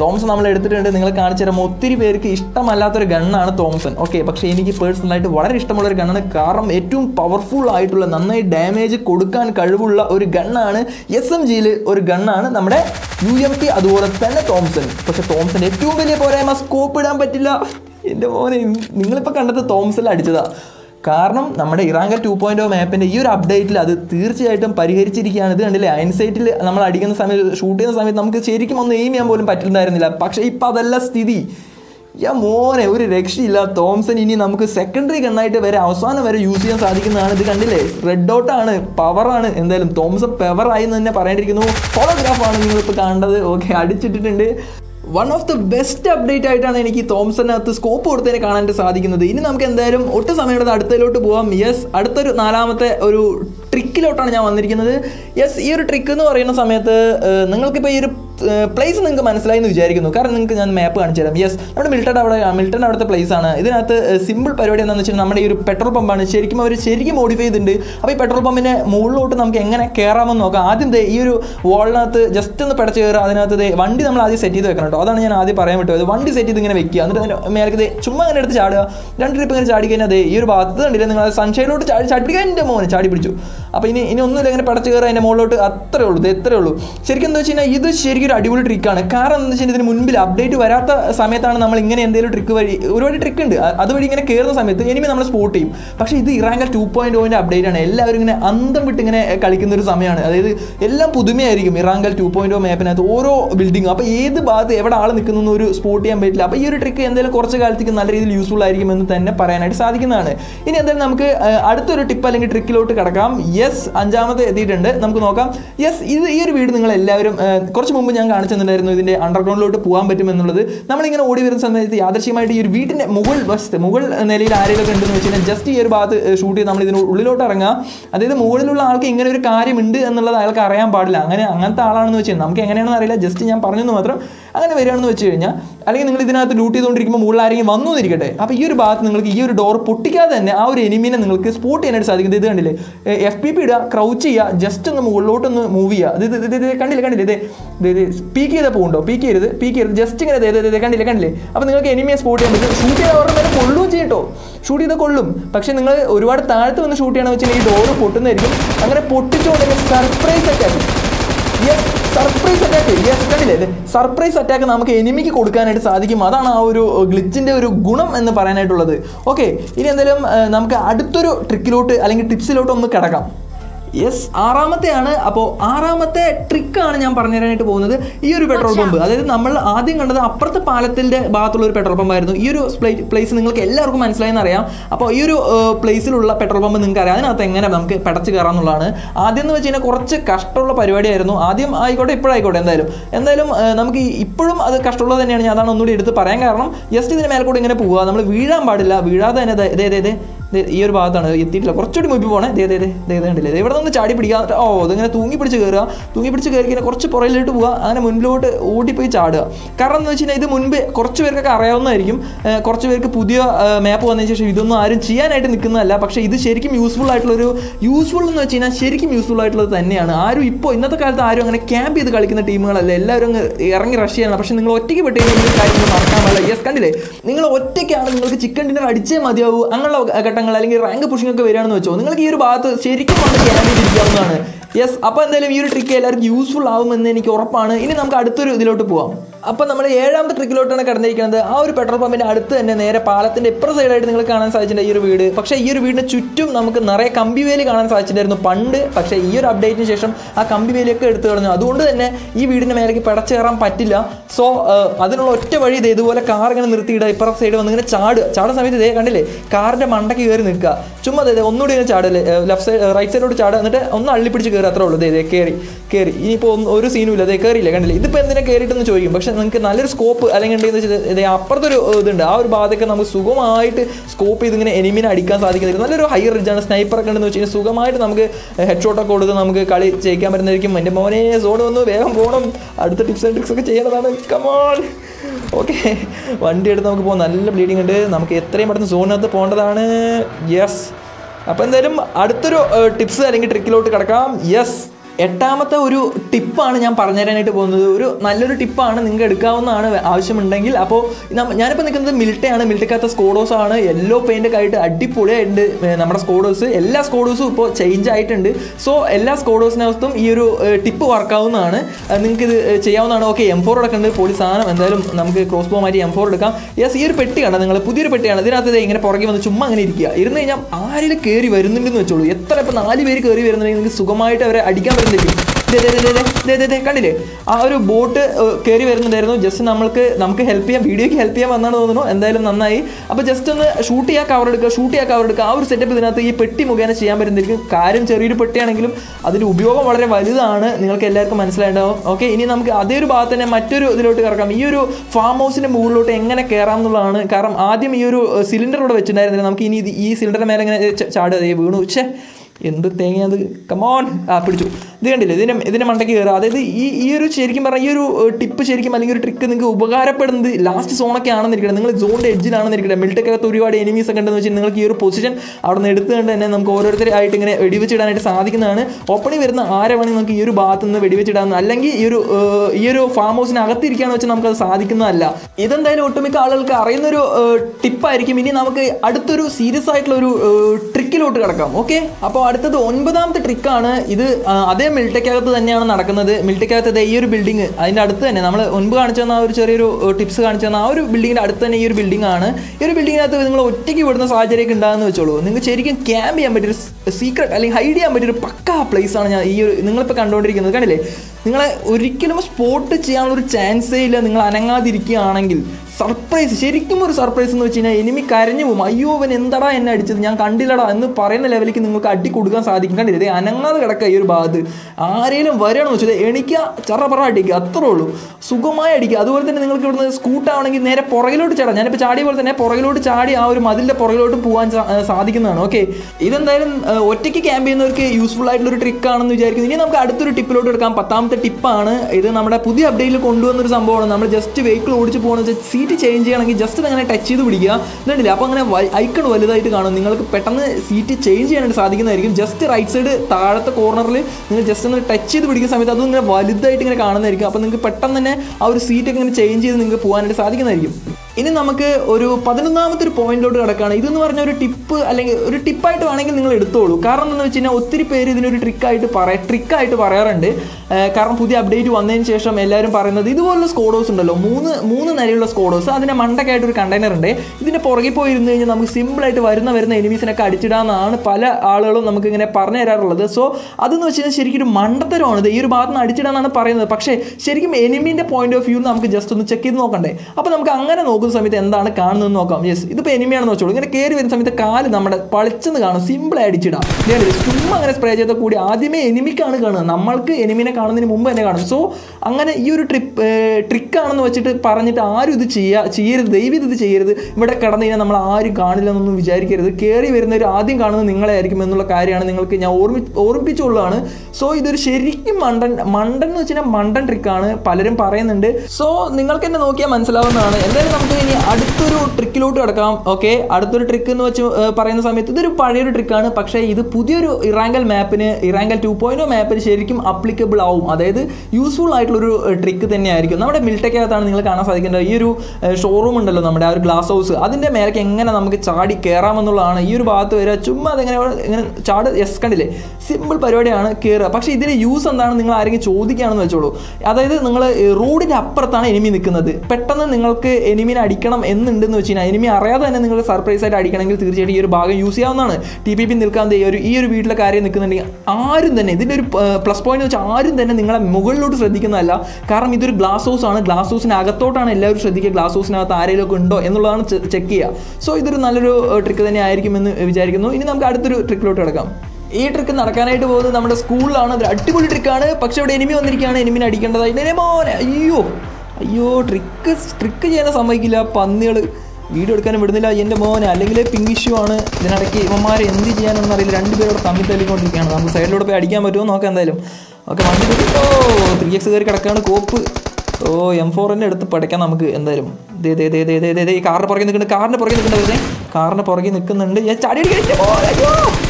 തോംസൺ നമ്മൾ എടുത്തിട്ടുണ്ട് നിങ്ങൾ കാണിച്ചു തരാം ഒത്തിരി പേർക്ക് ഇഷ്ടമല്ലാത്തൊരു ഗണ്ണാണ് തോംസൺ ഓക്കെ പക്ഷേ എനിക്ക് പേഴ്സണലായിട്ട് വളരെ ഇഷ്ടമുള്ള ഒരു ഗണ്ണാണ് കാരണം ഏറ്റവും പവർഫുൾ ആയിട്ടുള്ള നന്നായി ഡാമേജ് കൊടുക്കാൻ കഴിവുള്ള ഒരു ഗണ്ണാണ് എസ് എം ജിയിൽ ഒരു ഗണ്ണാണ് നമ്മുടെ യു എം പി അതുപോലെ തന്നെ തോംസൺ പക്ഷേ തോംസൺ ഏറ്റവും വലിയ പോരായ്മ സ്കോപ്പ് ഇടാൻ പറ്റില്ല എൻ്റെ മോനെ നിങ്ങളിപ്പോൾ കണ്ടത് തോംസണിൽ അടിച്ചതാ കാരണം നമ്മുടെ ഇറാങ്ക ടു പോയിന്റ് മാപ്പിൻ്റെ ഈ ഒരു അപ്ഡേറ്റിൽ അത് തീർച്ചയായിട്ടും പരിഹരിച്ചിരിക്കുകയാണ് ഇത് കണ്ടില്ലേ ഐൻസൈറ്റിൽ നമ്മൾ അടിക്കുന്ന സമയത്ത് ഷൂട്ട് ചെയ്യുന്ന സമയത്ത് നമുക്ക് ശരിക്കും ഒന്ന് എയിം ചെയ്യാൻ പോലും പറ്റുന്നുണ്ടായിരുന്നില്ല പക്ഷേ ഇപ്പം അതല്ല സ്ഥിതി യാ മോനെ ഒരു രക്ഷയില്ല തോംസൺ ഇനി നമുക്ക് സെക്കൻഡറി ഗണ്ണായിട്ട് വരെ അവസാനം വരെ യൂസ് ചെയ്യാൻ സാധിക്കുന്നതാണ് ഇത് കണ്ടില്ലേ റെഡ് ഡോട്ട് ആണ് പവറാണ് എന്തായാലും തോംസൺ പവറായി എന്ന് തന്നെ പറയേണ്ടിയിരിക്കുന്നു ഫോട്ടോഗ്രാഫാണ് നിങ്ങളിപ്പോൾ കാണേണ്ടത് ഓക്കെ അടിച്ചിട്ടിട്ടുണ്ട് one of the best update ആയിട്ടാണ് എനിക്ക് തോംസനകത്ത് സ്കോപ്പ് കൊടുത്തതിനെ കാണാനായിട്ട് സാധിക്കുന്നത് ഇനി നമുക്ക് എന്തായാലും ഒട്ടും സമയമെടുത്ത് അടുത്തതിലോട്ട് പോവാം യെസ് അടുത്തൊരു നാലാമത്തെ ഒരു ട്രിക്കിലോട്ടാണ് ഞാൻ വന്നിരിക്കുന്നത് യെസ് ഈ ഒരു ട്രിക്ക് എന്ന് പറയുന്ന സമയത്ത് ഏഹ്, നിങ്ങൾക്കിപ്പോൾ ഈ ഒരു പ്ലേസ് നിങ്ങൾക്ക് മനസ്സിലായി എന്ന് വിചാരിക്കുന്നു കാരണം നിങ്ങൾക്ക് ഞാൻ മാപ്പ് കാണിച്ചു തരാം യെസ് നമ്മുടെ മിൽട്ടൺ അവിടെ മിൽട്ടൺ അവിടുത്തെ പ്ലേസ് ആണ് ഇതിനകത്ത് സിമ്പിൾ പരിപാടി എന്താണെന്ന് വെച്ചാൽ നമ്മുടെ ഈ ഒരു പെട്രോൾ പമ്പാണ് ശരിക്കും അവർ ശരിക്കും മോഡിഫൈ ചെയ്തിട്ടുണ്ട് അപ്പോൾ ഈ പെട്രോൾ പമ്പിൻ്റെ മുകളിലോട്ട് നമുക്ക് എങ്ങനെ കയറാമെന്ന് നോക്കാം ആദ്യം ദേ ഈ ഒരു വാളിനകത്ത് ജസ്റ്റ് ഒന്ന് പടച്ച് കയറുക അതിനകത്ത് ദേ വണ്ടി നമ്മൾ ആദ്യം സെറ്റ് ചെയ്ത് വെക്കണം കേട്ടോ അതാണ് ഞാൻ ആദ്യം പറയാൻ വിട്ടത് വണ്ടി സെറ്റ് ചെയ്ത് ഇങ്ങനെ വെക്കുക എന്നിട്ട് അതിൻ്റെ മേലേക്ക് ദേ ചുമ്മാ ഇങ്ങനെ എടുത്ത് ചാടുക രണ്ട് ട്രിപ്പ് ഇങ്ങനെ ചാടി കഴിഞ്ഞാൽ ദേ ഈ ഒരു ഭാഗത്ത് കണ്ടില്ല നിങ്ങൾ സൺഷൈഡിലോട്ട് ചാടി ചാടിക്കാൻ എൻ്റെ മോനെ ചാടി പിടിച്ചു അപ്പോൾ ഇനി ഇനി ഒന്നുമില്ല ഇങ്ങനെ പടച്ച് കയറുക അതിൻ്റെ മുകളിലോട്ട് അത്രേ ഉള്ളൂ ഇത് എത്രേ ഉള്ളൂ ശരിക്കും എന്താ വെച്ച് കഴിഞ്ഞാൽ ഇത് ശരിക്കും ഒരു അടിപൊളി ട്രിക്കാണ് കാരണം എന്താ വെച്ചാൽ ഇതിന് മുൻപിൽ അപ്ഡേറ്റ് വരാത്ത സമയത്താണ് നമ്മൾ ഇങ്ങനെ എന്തെങ്കിലും ട്രിക്ക് വഴി ഒരുപാട് ട്രിക്ക് ഉണ്ട് അ- അതുവഴി ഇങ്ങനെ കയറുന്ന സമയത്ത് എനിമി നമ്മൾ സ്പോട്ട് ചെയ്യും പക്ഷേ ഇത് ഇറാങ്കൽ ടു പോയിന്റ് ഓയിൻ്റെ അപ്ഡേറ്റ് ആണ് എല്ലാവരും ഇങ്ങനെ അന്തം വിട്ട് ഇങ്ങനെ കളിക്കുന്ന ഒരു സമയമാണ് അതായത് എല്ലാം പുതുമയായിരിക്കും ഇറാങ്കൽ ടു പോയിന്റ് ഓ മാപ്പിനകത്ത് ഓരോ ബിൽഡിംഗ് അപ്പോൾ ഏത് ഭാഗത്ത് എവിടെ ആൾ നിൽക്കുന്നു ഒരു സ്പോട്ട് ചെയ്യാൻ പറ്റില്ല അപ്പോൾ ഈ ഒരു ട്രിക്ക് എന്തായാലും കുറച്ച് കാലത്തേക്ക് നല്ല രീതിയിൽ യൂസ്ഫുൾ ആയിരിക്കും എന്ന് തന്നെ പറയാനായിട്ട് സാധിക്കുന്നതാണ് ഇനി എന്തായാലും നമുക്ക് ആ, അടുത്തൊരു ടിപ്പ് അല്ലെങ്കിൽ ട്രിക്കിലോട്ട് കിടക്കാം യെസ് അഞ്ചാമത്തെ എത്തിയിട്ടുണ്ട് നമുക്ക് നോക്കാം യെസ് ഇത് ഈ ഒരു വീട് നിങ്ങൾ എല്ലാവരും ആ, കുറച്ച് മുമ്പ് ഞാൻ കാണിച്ചു തന്നിട്ടുണ്ടായിരുന്നു ഇതിൻ്റെ അണ്ടർഗ്രൗണ്ടിലോട്ട് പോകാൻ പറ്റുമെന്നുള്ളത് നമ്മളിങ്ങനെ ഓടി വരുന്ന സമയത്ത് യാദർശ്യമായിട്ട് ഈ ഒരു വീടിൻ്റെ മുകൾ വശത്ത് മുകൾ നിലയിൽ ആരെങ്കിലും ഒക്കെ ഉണ്ടെന്ന് വെച്ച് കഴിഞ്ഞാൽ ജസ്റ്റ് ഈ ഒരു ഭാഗത്ത് ഷൂട്ട് ചെയ്ത് നമ്മൾ ഇതിന് ഉള്ളിലോട്ട് ഇറങ്ങുക അതായത് മുകളിലുള്ള ആൾക്ക് ഇങ്ങനെ ഒരു കാര്യമുണ്ട് എന്നുള്ളത് അയാൾക്ക് അറിയാൻ പാടില്ല അങ്ങനെ അങ്ങനത്തെ ആളാണെന്ന് വെച്ച് കഴിഞ്ഞാൽ നമുക്ക് എങ്ങനെയാണെന്ന് അറിയില്ല ജസ്റ്റ് ഞാൻ പറഞ്ഞെന്ന് മാത്രം അങ്ങനെ വരികയാണെന്ന് വെച്ച് കഴിഞ്ഞാൽ അല്ലെങ്കിൽ നിങ്ങൾ ഇതിനകത്ത് ലൂട്ട് ചെയ്തുകൊണ്ടിരിക്കുമ്പോൾ മുകളിൽ ആരെങ്കിലും വന്നു എന്നിരിക്കട്ടെ അപ്പോൾ ഈ ഒരു ഭാഗത്ത് നിങ്ങൾക്ക് ഈ ഒരു ഡോർ പൊട്ടിക്കാതെ തന്നെ ആ ഒരു എനിമിനെ നിങ്ങൾക്ക് സ്പോട്ട് ചെയ്യാനായിട്ട് സാധിക്കുന്നത് ഇത് കണ്ടില്ലേ എഫ് പി പി ഇടുക ക്രൗച്ച് ചെയ്യുക ജസ്റ്റ് ഒന്ന് മുകളിലോട്ടൊന്ന് മൂവ് ചെയ്യുക ഇത് ഇത് ഇത് ഇത് കണ്ടില്ലേ കണ്ടില്ലേ ഇത് ഇത് ഇത് പീക്ക് ചെയ്താൽ പോകുന്നുണ്ടോ പീക്ക് ചെയ്യരുത് പീക്ക് ചെയ്യരുത് ജസ്റ്റ് ഇങ്ങനെ ദേ- ദേ- ദേ- ദേ കണ്ടില്ലേ കണ്ടില്ലേ അപ്പോൾ നിങ്ങൾക്ക് എനിമിയെ സ്പോട്ട് ചെയ്യാൻ പറ്റും ഷൂട്ട് ചെയ്താൽ അവരുടെ നേരെ കൊള്ളുകയും ചെയ്യും കേട്ടോ ഷൂട്ട് ചെയ്താൽ കൊള്ളും പക്ഷേ നിങ്ങൾ ഒരുപാട് താഴത്ത് വന്ന് ഷൂട്ട് ചെയ്യണമെന്ന് വെച്ചാൽ ഈ ഡോറ് പൊട്ടുന്നതായിരിക്കും അങ്ങനെ പൊട്ടിച്ചുകൊണ്ടെങ്കിൽ surprise attack yes surprise attack yes കണ്ടില്ലേ ഇത് സർപ്രൈസ് അറ്റാക്ക് നമുക്ക് എനിമിക്ക് കൊടുക്കാനായിട്ട് സാധിക്കും അതാണ് ആ ഒരു ഗ്ലിച്ചിൻ്റെ ഒരു ഗുണം എന്ന് പറയാനായിട്ടുള്ളത് ഓക്കെ ഇനി എന്തായാലും ആ, നമുക്ക് അടുത്തൊരു ട്രിക്കിലോട്ട് അല്ലെങ്കിൽ ടിപ്സിലോട്ട് ഒന്ന് കിടക്കാം യെസ് ആറാമത്തെയാണ് അപ്പോൾ ആറാമത്തെ ട്രിക്കാണ് ഞാൻ പറഞ്ഞു തരാനായിട്ട് പോകുന്നത് ഈ ഒരു പെട്രോൾ പമ്പ് അതായത് നമ്മൾ ആദ്യം കണ്ടത് അപ്പുറത്തെ പാലത്തിൻ്റെ ഭാഗത്തുള്ള ഒരു പെട്രോൾ പമ്പായിരുന്നു ഈ ഒരു പ്ലേസ് നിങ്ങൾക്ക് എല്ലാവർക്കും മനസ്സിലായെന്ന് അറിയാം അപ്പോൾ ഈ ഒരു പ്ലേസിലുള്ള പെട്രോൾ പമ്പ് നിങ്ങൾക്ക് അറിയാം അതിനകത്ത് എങ്ങനെ നമുക്ക് പടച്ച് കയറാം എന്നുള്ളതാണ് ആദ്യം എന്ന് വെച്ച് കഴിഞ്ഞാൽ കുറച്ച് കഷ്ടമുള്ള പരിപാടിയായിരുന്നു ആദ്യം ആയിക്കോട്ടെ ഇപ്പോഴായിക്കോട്ടെ എന്തായാലും എന്തായാലും ആ, നമുക്ക് ഈ- ഇപ്പോഴും അത് കഷ്ടമുള്ളത് തന്നെയാണ് ഞാൻ അതാണ് ഒന്നുകൂടി എടുത്ത് പറയാൻ കാരണം ജസ്റ്റ് ഇതിന് മേലെ കൂടെ ഇങ്ങനെ പോവുക നമ്മൾ വീഴാൻ പാടില്ല വീഴാതെ തന്നെ ദേ ദേ ദേ ദേ ദേ ഈ ഒരു ഭാഗത്താണ് എത്തിയിട്ടില്ല കുറച്ചുകൂടി മുമ്പിൽ പോകണേ ദേ ദേ ദേ ദേ ദേ കണ്ടില്ലേ ദേ ഇവിടെ നിന്ന് ചാടി പിടിക്കുക ഓ ഇതിങ്ങനെ തൂങ്ങി പിടിച്ച് കയറുക തൂങ്ങി പിടിച്ച് കയറി ഇങ്ങനെ കുറച്ച് പുറകിലോട്ട് പോവുക അങ്ങനെ മുൻപിലോട്ട് ഓടിപ്പോയി ചാടുക കാരണം എന്ന് വെച്ച് കഴിഞ്ഞാൽ ഇത് മുൻപ് കുറച്ച് പേർക്കൊക്കെ അറിയാവുന്നതായിരിക്കും ഏഹ് കുറച്ച് പേർക്ക് പുതിയ മാപ്പ് വന്നതിന് ശേഷം ഇതൊന്നും ആരും ചെയ്യാനായിട്ട് നിൽക്കുന്നതല്ല പക്ഷേ ഇത് ശരിക്കും യൂസ്ഫുൾ ആയിട്ടുള്ളൊരു യൂസ്ഫുൾ എന്ന് വെച്ച് കഴിഞ്ഞാൽ ശരിക്കും യൂസ്ഫുൾ ആയിട്ടുള്ളത് തന്നെയാണ് ആരും ഇപ്പോൾ ഇന്നത്തെ കാലത്ത് ആരും അങ്ങനെ ക്യാമ്പ് ചെയ്ത് കളിക്കുന്ന ടീമുകളല്ല എല്ലാവരും അങ്ങ് ഇറങ്ങി റഷ് ചെയ്യണം പക്ഷേ നിങ്ങൾ ഒറ്റയ്ക്ക് പെട്ട് കഴിഞ്ഞാൽ ഈ കാര്യങ്ങൾ മറക്കാൻ പാടില്ല യെസ് കണ്ടില്ലേ നിങ്ങൾ ഒറ്റയ്ക്കാണ് നിങ്ങൾക്ക് ചിക്കൻ ഡിന്നർ അടിച്ചേ മതിയാവൂ അങ്ങനെയുള്ള ഘട്ടങ്ങൾ അല്ലെങ്കിൽ റാങ്ക് പുഷിംഗ് ഒക്കെ വരികയാണെന്ന് വെച്ചോ നിങ്ങൾക്ക് ഈ ഒരു ഭാഗത്ത് ശരിക്കും വന്ന് ക്യാമ്പ് ചെയ്തിരിക്കാവുന്നതാണ് യെസ് അപ്പോൾ എന്തായാലും ഈ ഒരു ട്രിക്ക് എല്ലാവർക്കും യൂസ്ഫുൾ ആവുമെന്ന് എനിക്ക് ഉറപ്പാണ് ഇനി നമുക്ക് അടുത്തൊരു ഇതിലോട്ട് പോവാം അപ്പോൾ നമ്മൾ ഏഴാമത്തെ ട്രിക്കിലോട്ടാണ് കടന്നിരിക്കുന്നത് ആ ഒരു പെട്രോൾ പമ്പിൻ്റെ അടുത്ത് തന്നെ നേരെ പാലത്തിൻ്റെ ഇപ്പുറ സൈഡായിട്ട് നിങ്ങൾ കാണാൻ സാധിച്ചിട്ടുണ്ട് ഈ ഒരു വീട് പക്ഷേ ഈ ഒരു വീടിന് ചുറ്റും നമുക്ക് നിറയെ കമ്പിവേലി കാണാൻ സാധിച്ചിട്ടുണ്ടായിരുന്നു പണ്ട് പക്ഷേ ഈ ഒരു അപ്ഡേറ്റിന് ശേഷം ആ കമ്പിവേലിയൊക്കെ എടുത്തു കളഞ്ഞു അതുകൊണ്ട് തന്നെ ഈ വീടിൻ്റെ മേലേക്ക് പടച്ചു കയറാൻ പറ്റില്ല സോ അതിനുള്ള ഒറ്റ വഴി ഇത് ഇതുപോലെ കാർ ഇങ്ങനെ നിർത്തിയിടുക ഇപ്പുറത്തെ സൈഡ് വന്ന് ഇങ്ങനെ ചാടുക ചാടുന്ന സമയത്ത് ഇതേ കണ്ടില്ലേ കാറിൻ്റെ മണ്ടയ്ക്ക് കയറി നിൽക്കുക ചുമ്മാ അതെ ഒന്നുകൂടി ഇങ്ങനെ ചാടല്ലേ ലെഫ്റ്റ് സൈഡ് റൈറ്റ് സൈഡിലോട്ട് ചാടുക എന്നിട്ട് ഒന്ന് അള്ളിപ്പിടിച്ച് കയറി അത്രേ ഉള്ളൂ ഇതേ ഇതേ കയറി കയറി ഇനിയിപ്പോൾ ഒന്ന് ഒരു സീനും ഇല്ല അതേ കയറിയില്ല കണ്ടില്ലേ ഇതിപ്പോൾ എന്തിനാ കയറിയിട്ടെന്ന് ചോദിക്കും പക്ഷേ നിങ്ങൾക്ക് നല്ലൊരു സ്കോപ്പ് അല്ലെങ്കിൽ ഉണ്ടെന്ന് വെച്ചാൽ ഇതേ അപ്പുറത്തൊരു ഇതുണ്ട് ആ ഒരു ഭാഗത്തൊക്കെ നമുക്ക് സുഖമായിട്ട് സ്കോപ്പ് ചെയ്ത് ഇങ്ങനെ എനിമിനെ അടിക്കാൻ സാധിക്കുന്നത് നല്ലൊരു ഹൈ റിഡ്ജാണ് സ്നൈപ്പറൊക്കെ ഉണ്ടെന്ന് വെച്ച് കഴിഞ്ഞാൽ സുഖമായിട്ട് നമുക്ക് ഹെഡ് ഷോട്ടൊക്കെ കൊടുത്ത് നമുക്ക് കളി ജയിക്കാൻ പറ്റുന്നതായിരിക്കും എൻ്റെ മോനെ സോൺ വന്നു വേഗം പോകണം അടുത്ത ടിപ്സ് ആൻഡ് ട്രിക്സ് ഒക്കെ ചെയ്യേണ്ടതാണ് കമോൺ ഓക്കെ വണ്ടി എടുത്ത് നമുക്ക് പോകാം നല്ല ബ്ലീഡിംഗ് ഉണ്ട് നമുക്ക് എത്രയും പെട്ടെന്ന് സോണിനകത്ത് പോകേണ്ടതാണ് യെസ് അപ്പോൾ എന്തായാലും അടുത്തൊരു ടിപ്സ് അല്ലെങ്കിൽ ട്രിക്കിലോട്ട് കിടക്കാം യെസ് എട്ടാമത്തെ ഒരു ടിപ്പാണ് ഞാൻ പറഞ്ഞുതരാനായിട്ട് പോകുന്നത് ഒരു നല്ലൊരു ടിപ്പാണ് നിങ്ങൾക്ക് എടുക്കാവുന്നതാണ് ആവശ്യമുണ്ടെങ്കിൽ അപ്പോൾ നമ്മ- ഞാനിപ്പോൾ നിൽക്കുന്നത് മിൽട്ടയാണ് മിൽട്ടക്കകത്ത് സ്കോഡോസ് ആണ് യെല്ലോ പെയിൻ്റ് ഒക്കെ ആയിട്ട് അടിപൊളിയായിട്ടുണ്ട് ഏർ നമ്മുടെ സ്കോഡോസ് എല്ലാ സ്കോഡോസും ഇപ്പോൾ ചേഞ്ച് ആയിട്ടുണ്ട് സോ എല്ലാ സ്കോഡോസിനകത്തും ഈ ഒരു ടിപ്പ് വർക്കാവുന്നതാണ് നിങ്ങൾക്ക് ഇത് ഏർ ചെയ്യാവുന്നതാണ് ഓക്കെ എം ഫോർ എടുക്കുന്നുണ്ട് പോലീസ് സാധനം എന്തായാലും നമുക്ക് ക്രോസ് ബോ മാറ്റി എം ഫോർ എടുക്കാം യെസ് ഈ ഒരു പെട്ടിയാണ് നിങ്ങൾ പുതിയൊരു പെട്ടിയാണ് ഇതിനകത്ത് ദേ ഇങ്ങനെ പുറകെ വന്ന് ചുമ്മാ അങ്ങനെ ഇരിക്കുക ഇരുന്ന് കഴിഞ്ഞാൽ ആരെങ്കിലും കയറി വരുന്നുണ്ടെന്ന് വെച്ചോളൂ എത്ര ഇപ്പം നാല് പേര് കയറി വരുന്നുണ്ടെങ്കിൽ നിങ്ങൾക്ക് സുഖമായിട്ട് അവരെ അടിക്കാൻ പറ്റുന്നില്ല ദേ, ദേ, ദേ, ദേ, ദേ, ദേ, ദേ, ദേ, കണ്ടില്ലേ ആ ഒരു ബോട്ട് കയറി വരുന്നുണ്ടായിരുന്നു ജസ്റ്റ് നമ്മൾക്ക് നമുക്ക് ഹെൽപ്പ് ചെയ്യാം വീഡിയോയ്ക്ക് ഹെൽപ്പ് ചെയ്യാൻ വന്നാണ് തോന്നുന്നു എന്തായാലും നന്നായി അപ്പോൾ ജസ്റ്റ് ഒന്ന് ഷൂട്ട് ചെയ്യാൻ കവർ എടുക്കുക ഷൂട്ട് ചെയ്യാൻ കവർ എടുക്കുക ആ ഒരു സെറ്റപ്പ് ഇതിനകത്ത് ഈ പെട്ടി മുഖേന ചെയ്യാൻ പറ്റുന്നതായിരിക്കും കാര്യം ചെറിയൊരു പെട്ടിയാണെങ്കിലും അതിൻ്റെ ഉപയോഗം വളരെ വലുതാണ് നിങ്ങൾക്ക് എല്ലാവർക്കും മനസ്സിലായിട്ടുണ്ടാവും ഓക്കെ ഇനി നമുക്ക് അതേ ഒരു ഭാഗത്ത് തന്നെ മറ്റൊരു ഇതിലോട്ട് കിടക്കാം ഈ ഒരു ഫാം ഹൗസിൻ്റെ മുകളിലോട്ട് എങ്ങനെ കയറാം എന്നുള്ളതാണ് കാരണം ആദ്യം ഈ ഒരു സിലിണ്ടർ ഇവിടെ വെച്ചിട്ടുണ്ടായിരുന്നില്ല നമുക്ക് ഇനി ഇത് ഈ സിലിണ്ടറിൻ്റെ മേലെ ഇങ്ങനെ ച- ചാടുക ദേ വീണു ഛേ എന്ത് തേങ്ങ അത് കമോൺ ആ പിടിച്ചു ഇത് കണ്ടില്ലേ ഇതിൻ്റെ ഇതിൻ്റെ മണ്ടയ്ക്ക് കയറുക അതായത് ഈ ഈ ഒരു ശരിക്കും പറഞ്ഞാൽ ഈ ഒരു ടിപ്പ് ശരിക്കും അല്ലെങ്കിൽ ഒരു ട്രിക്ക് നിങ്ങൾക്ക് ഉപകാരപ്പെടുന്നത് ലാസ്റ്റ് സോണൊക്കെ ആണെന്നിരിക്കട്ടെ നിങ്ങൾ സോണിൻ്റെ എഡ്ജിലാണെന്നിരിക്കട്ടെ മിൽട്ടക്കകത്ത് ഒരുപാട് എനിമീസ് ഒക്കെ ഉണ്ടെന്ന് വെച്ചാൽ നിങ്ങൾക്ക് ഈ ഒരു പൊസിഷൻ അവിടെ നിന്ന് എടുത്തുകൊണ്ട് തന്നെ നമുക്ക് ഓരോരുത്തരായിട്ട് ഇങ്ങനെ വെടിവെച്ചിടാനായിട്ട് സാധിക്കുന്നതാണ് ഓപ്പണിൽ വരുന്ന ആരെ വേണമെങ്കിൽ നമുക്ക് ഈ ഒരു ഭാഗത്ത് നിന്ന് വെടിവെച്ചിടാമെന്ന് അല്ലെങ്കിൽ ഈ ഒരു ഏർ, ഈ ഒരു ഫാം ഹൗസിനകത്തിരിക്കുകയാണെന്ന് വെച്ചാൽ നമുക്കത് സാധിക്കുന്നതല്ല ഇതെന്തായാലും ഒട്ടുമിക്ക ആളുകൾക്ക് അറിയുന്നൊരു ടിപ്പായിരിക്കും ഇനി നമുക്ക് അടുത്തൊരു സീരിയസ് ആയിട്ടുള്ള ഒരു ട്രിക്കിലോട്ട് കിടക്കാം ഓക്കെ അപ്പോൾ അടുത്തത് ഒൻപതാമത്തെ ട്രിക്കാണ് ഇത് ആ, അതേ മിൽട്ടയ്ക്കകത്ത് തന്നെയാണ് നടക്കുന്നത് മിൽട്ടയ്ക്കകത്ത് ദേ ഈ ഒരു ബിൽഡിംഗ് അതിൻ്റെ അടുത്ത് തന്നെ നമ്മൾ മുൻപ് കാണിച്ചു തന്ന ആ ഒരു ചെറിയൊരു ടിപ്സ് കാണിച്ചു തന്ന ആ ഒരു ബിൽഡിങ്ങിൻ്റെ അടുത്ത് തന്നെ ഈ ഒരു ബിൽഡിംഗ് ആണ് ഈ ഒരു ബിൽഡിങ്ങിനകത്ത് നിങ്ങൾ ഒറ്റയ്ക്ക് വിടുന്ന സാഹചര്യമൊക്കെ ഉണ്ടാകുന്ന വെച്ചോളൂ നിങ്ങൾക്ക് ശരിക്കും ക്യാമ്പ് ചെയ്യാൻ പറ്റിയൊരു സീക്രട്ട് അല്ലെങ്കിൽ ഹൈഡ് ചെയ്യാൻ പറ്റിയൊരു പക്കാ പ്ലേസ് ആണ് ഞാൻ ഈ ഒരു നിങ്ങളിപ്പോൾ കണ്ടുകൊണ്ടിരിക്കുന്നത് കണ്ടില്ലേ നിങ്ങളെ ഒരിക്കലും സ്പോട്ട് ചെയ്യാനുള്ള ഒരു ചാൻസേ ഇല്ല നിങ്ങൾ അനങ്ങാതിരിക്കുകയാണെങ്കിൽ സർപ്രൈസ് ശരിക്കും ഒരു സർപ്രൈസ് എന്ന് വെച്ച് കഴിഞ്ഞാൽ എനിമി കരഞ്ഞു പോകും അയ്യോ അവൻ എന്താടാ എന്നെ അടിച്ചത് ഞാൻ കണ്ടില്ലടാ എന്ന് പറയുന്ന ലെവലിലേക്ക് നിങ്ങൾക്ക് അടി കൊടുക്കാൻ സാധിക്കും കണ്ടില്ലേ ദേ അനങ്ങാതെ കിടക്കുക ഈ ഒരു ഭാഗത്ത് ആരെങ്കിലും വരികയാണെന്ന് വെച്ചാൽ എണിക്കുക ചറ പറ അടിക്കുക അത്രേ ഉള്ളൂ സുഖമായി അടിക്കുക അതുപോലെ തന്നെ നിങ്ങൾക്ക് ഇവിടുന്ന് സ്കൂട്ടാണെങ്കിൽ നേരെ പുറകിലോട്ട് ചാടാം ഞാനിപ്പോൾ ചാടിയ പോലെ തന്നെ പുറകിലോട്ട് ചാടി ആ ഒരു മതിലിൻ്റെ പുറകിലോട്ട് പോകാൻ സാ- ആ, സാധിക്കുന്നതാണ് ഓക്കെ ഇതെന്തായാലും ആ, ഒറ്റയ്ക്ക് ക്യാമ്പ് ചെയ്യുന്നവർക്ക് യൂസ്ഫുൾ ആയിട്ടുള്ള ഒരു ട്രിക്ക് ആണെന്ന് വിചാരിക്കുന്നു ഇനി നമുക്ക് അടുത്തൊരു ടിപ്പിലോട്ട് എടുക്കാം പത്താമത്തെ ടിപ്പാണ് ഇത് നമ്മുടെ പുതിയ അപ്ഡേറ്റിൽ കൊണ്ടുവന്നൊരു സംഭവമാണ് നമ്മൾ ജസ്റ്റ് വെഹിക്കിൾ ഓടിച്ച് പോകുന്ന വെച്ചാൽ സീറ്റ് ചേഞ്ച് ചെയ്യണമെങ്കിൽ ജസ്റ്റ് അങ്ങനെ ടച്ച് ചെയ്ത് പിടിക്കുക ഇതുണ്ടല്ലേ അപ്പോൾ അങ്ങനെ ഐക്കൺ വലുതായിട്ട് കാണും നിങ്ങൾക്ക് പെട്ടെന്ന് സീറ്റ് ചേഞ്ച് ചെയ്യാനായിട്ട് സാധിക്കുന്നതായിരിക്കും ജസ്റ്റ് റൈറ്റ് സൈഡ് താഴത്തെ കോർണറിൽ നിങ്ങൾ ജസ്റ്റ് ഒന്ന് ടച്ച് ചെയ്ത് പിടിക്കുന്ന സമയത്ത് അതും ഇങ്ങനെ വലുതായിട്ട് ഇങ്ങനെ കാണുന്നതായിരിക്കും അപ്പോൾ നിങ്ങൾക്ക് പെട്ടെന്ന് തന്നെ ആ ഒരു സീറ്റൊക്കെ ഇങ്ങനെ ചേഞ്ച് ചെയ്ത് നിങ്ങൾക്ക് പോകാനായിട്ട് സാധിക്കുന്നതായിരിക്കും ഇനി നമുക്ക് ഒരു പതിനൊന്നാമത്തെ ഒരു പോയിന്റിലോട്ട് കിടക്കുകയാണ് ഇതെന്ന് പറഞ്ഞ ഒരു ടിപ്പ് അല്ലെങ്കിൽ ഒരു ടിപ്പായിട്ട് വേണമെങ്കിൽ നിങ്ങൾ എടുത്തോളൂ കാരണം എന്താണെന്ന് വെച്ച് കഴിഞ്ഞാൽ ഒത്തിരി പേര് ഇതിനൊരു ട്രിക്കായിട്ട് പറയാ ട്രിക്കായിട്ട് പറയാറുണ്ട് ഏർ കാരണം പുതിയ അപ്ഡേറ്റ് വന്നതിന് ശേഷം എല്ലാവരും പറയുന്നത് ഇതുപോലുള്ള സ്കോഡോസ് ഉണ്ടല്ലോ മൂന്ന് മൂന്ന് നിലയുള്ള സ്കോഡോസ് അതിൻ്റെ മണ്ടക്കായിട്ട് ഒരു കണ്ടെയ്നർ ഉണ്ട് ഇതിൻ്റെ പുറകെ പോയി ഇരുന്ന് കഴിഞ്ഞാൽ നമുക്ക് സിമ്പിളായിട്ട് വരുന്ന വരുന്ന എനിമീസിനൊക്കെ അടിച്ചിടാമെന്നാണ് പല ആളുകളും നമുക്ക് ഇങ്ങനെ പറഞ്ഞു തരാറുള്ളത് സോ അതെന്ന് വെച്ച് കഴിഞ്ഞാൽ ശരിക്കും ഒരു മണ്ടത്തരമാണ് ഇത് ഈ ഒരു ഭാഗത്ത് നിന്ന് അടിച്ചിടാന്നാണ് പറയുന്നത് പക്ഷേ ശരിക്കും എനിമീൻ്റെ പോയിന്റ് ഓഫ് വ്യൂ നമുക്ക് ജസ്റ്റ് ഒന്ന് ചെക്ക് ചെയ്ത് നോക്കണ്ടേ അപ്പോൾ നമുക്ക് അങ്ങനെ നോക്കുന്ന സമയത്ത് എന്താണ് കാണുന്നതെന്ന് നോക്കാം യെസ് ഇതിപ്പോൾ എനിമിയാണെന്ന് വെച്ചോളൂ ഇങ്ങനെ കയറി വരുന്ന സമയത്ത് കാല് നമ്മുടെ പളിച്ചെന്ന് കാണും സിമ്പിളായി അടിച്ചിടാം ഇതേ ചുമ്മാ അങ്ങനെ സ്പ്രേ ചെയ്ത കൂടി ആദ്യമേ എനിമിക്കാണ് കാണുന്നത് നമ്മൾക്ക് എനിമിനെ കാണുന്നതിന് മുമ്പ് തന്നെ കാണും സോ അങ്ങനെ ഈ ഒരു ട്രിപ്പ് ട്രിക്കാണെന്ന് വെച്ചിട്ട് പറഞ്ഞിട്ട് ആരും ഇത് ചെയ്യുക ചെയ്യരുത് ദൈവം ഇത് ചെയ്യരുത് ഇവിടെ കിടന്നു കഴിഞ്ഞാൽ നമ്മൾ ആരും കാണില്ല എന്നൊന്നും വിചാരിക്കരുത് കയറി വരുന്നവർ ആദ്യം കാണുന്നത് നിങ്ങളെ ആയിരിക്കും എന്നുള്ള കാര്യമാണ് നിങ്ങൾക്ക് ഞാൻ ഓർമ്മി ഓർമ്മിപ്പിച്ചുള്ളതാണ് സോ ഇതൊരു ശരിക്കും മണ്ടൻ മണ്ടൻ എന്ന് വെച്ച് കഴിഞ്ഞാൽ മണ്ടൻ ട്രിക്കാണ് പലരും പറയുന്നുണ്ട് സോ നിങ്ങൾക്ക് എന്നെ നോക്കിയാൽ മനസ്സിലാവുന്നതാണ് എന്തായാലും നമുക്ക് ഇനി അടുത്തൊരു ട്രിക്കിലോട്ട് കിടക്കാം ഓക്കെ അടുത്തൊരു ട്രിക്ക് എന്ന് വെച്ച് ഏർ പറയുന്ന സമയത്ത് ഇതൊരു പഴയൊരു ട്രിക്കാണ് പക്ഷേ ഇത് പുതിയൊരു ഇറാങ്കൽ മാപ്പിന് ഇറാങ്കൽ ടു പോയിന്റ് മാപ്പിന് ശരിക്കും അപ്ലിക്കബിൾ ആവും അതായത് യൂസ്ഫുൾ ആയിട്ടുള്ളൊരു ട്രിക്ക് തന്നെയായിരിക്കും നമ്മുടെ മിൽട്ടക്കകത്താണ് നിങ്ങൾ കാണാൻ സാധിക്കേണ്ടത് ഈ ഒരു ഷോറൂം ഉണ്ടല്ലോ നമ്മുടെ ആ ഒരു ഗ്ലാസ് ഹൗസ് അതിൻ്റെ മേലേക്ക് എങ്ങനെ നമുക്ക് ചാടി കയറാമെന്നുള്ളതാണ് ഈ ഒരു ഭാഗത്ത് വരിക ചുമ്മാ അതെങ്ങനെ ഇങ്ങനെ ചാട് യെസ് കണ്ടില്ലേ സിമ്പിൾ പരിപാടിയാണ് കയറുക പക്ഷേ ഇതിൻ്റെ യൂസ് എന്താണ് നിങ്ങൾ ആരെങ്കിലും ചോദിക്കുകയാണെന്ന് വെച്ചോളൂ അതായത് നിങ്ങൾ റോഡിൻ്റെ അപ്പുറത്താണ് എനിമി നിൽക്കുന്നത് പെട്ടെന്ന് നിങ്ങൾക്ക് എനിമിനെ അടിക്കണം എന്നുണ്ടെന്ന് വെച്ച് കഴിഞ്ഞാൽ എനിമി അറിയാതെ തന്നെ നിങ്ങൾ സർപ്രൈസ് ആയിട്ട് അടിക്കണമെങ്കിൽ തീർച്ചയായിട്ടും ഈ ഒരു ഭാഗം യൂസ് ചെയ്യാവുന്നതാണ് ടി പി പി നിൽക്കാൻ ദേ ഈ ഒരു ഈ ഒരു വീട്ടിലെ കാര്യം നിൽക്കുന്നുണ്ടെങ്കിൽ ആരും തന്നെ ഇതിൻ്റെ ഒരു പ്ലസ് പോയിന്റ് വെച്ചാൽ ആരും തന്നെ നിങ്ങളെ മുകളിലോട്ട് ശ്രദ്ധിക്കുന്നതല്ല കാരണം ഇതൊരു ഗ്ലാസ് ഹൗസ് ആണ് ഗ്ലാസ് ഹൗസിന് അകത്തോട്ടാണ് എല്ലാവരും ശ്രദ്ധിക്കുക ഗ്ലാസ് ഹൗസിനകത്ത് ആരെങ്കിലും ഒക്കെ ഉണ്ടോ എന്നുള്ളതാണ് ചെക്ക് ചെയ്യുക സോ ഇതൊരു നല്ലൊരു ട്രിക്ക് തന്നെ ആയിരിക്കും എന്ന് വിചാരിക്കുന്നു ഇനി നമുക്ക് അടുത്തൊരു ട്രിക്കിലോട്ട് കിടക്കാം ഈ ട്രിക്ക് നടക്കാനായിട്ട് പോകുന്നത് നമ്മുടെ സ്കൂളിലാണ് ഒരു അടിപൊളി ട്രിക്കാണ് പക്ഷെ ഇവിടെ എനിമി വന്നിരിക്കുകയാണ് എനിമിനെ അടിക്കേണ്ടതായിട്ട് എന്നെ മോനെ അയ്യോ അയ്യോ ട്രിക്ക് ട്രിക്ക് ചെയ്യാൻ സമ്മതിക്കില്ല പന്നികൾ വീഡിയോ എടുക്കാനും വിടുന്നില്ല എൻ്റെ മോനെ അല്ലെങ്കിൽ പിങ്ക് ഇഷ്യൂ ആണ് ഇതിനിടയ്ക്ക് ഇവന്മാരെ എന്ത് ചെയ്യാനൊന്നും അറിയില്ല രണ്ടുപേരോട് തമ്മിൽ തല്ലിക്കൊണ്ടിരിക്കുകയാണ് നമുക്ക് സൈഡിലൂടെ പോയി അടിക്കാൻ പറ്റുമോ നോക്കാം എന്തായാലും ഓക്കെ വണ്ടി പോയി ഓ ത്രീ എക്സ് കയറി കിടക്കാണ് കോപ്പ് ഓ എം ഫോറിൻ്റെ അടുത്ത് പഠിക്കാം നമുക്ക് എന്തായാലും ദേ ദേ ദേ ദേ ദേ ദേ ദേ ഈ കാറിൻ്റെ പുറകെ നിൽക്കുന്നുണ്ട് കാറിൻ്റെ പുറകെ നിൽക്കുന്നുണ്ട് വെറുതെ കാറിൻ്റെ പുറകെ നിൽക്കുന്നുണ്ട് ഞാൻ ചാടി അടിക്കാൻ അയ്യോ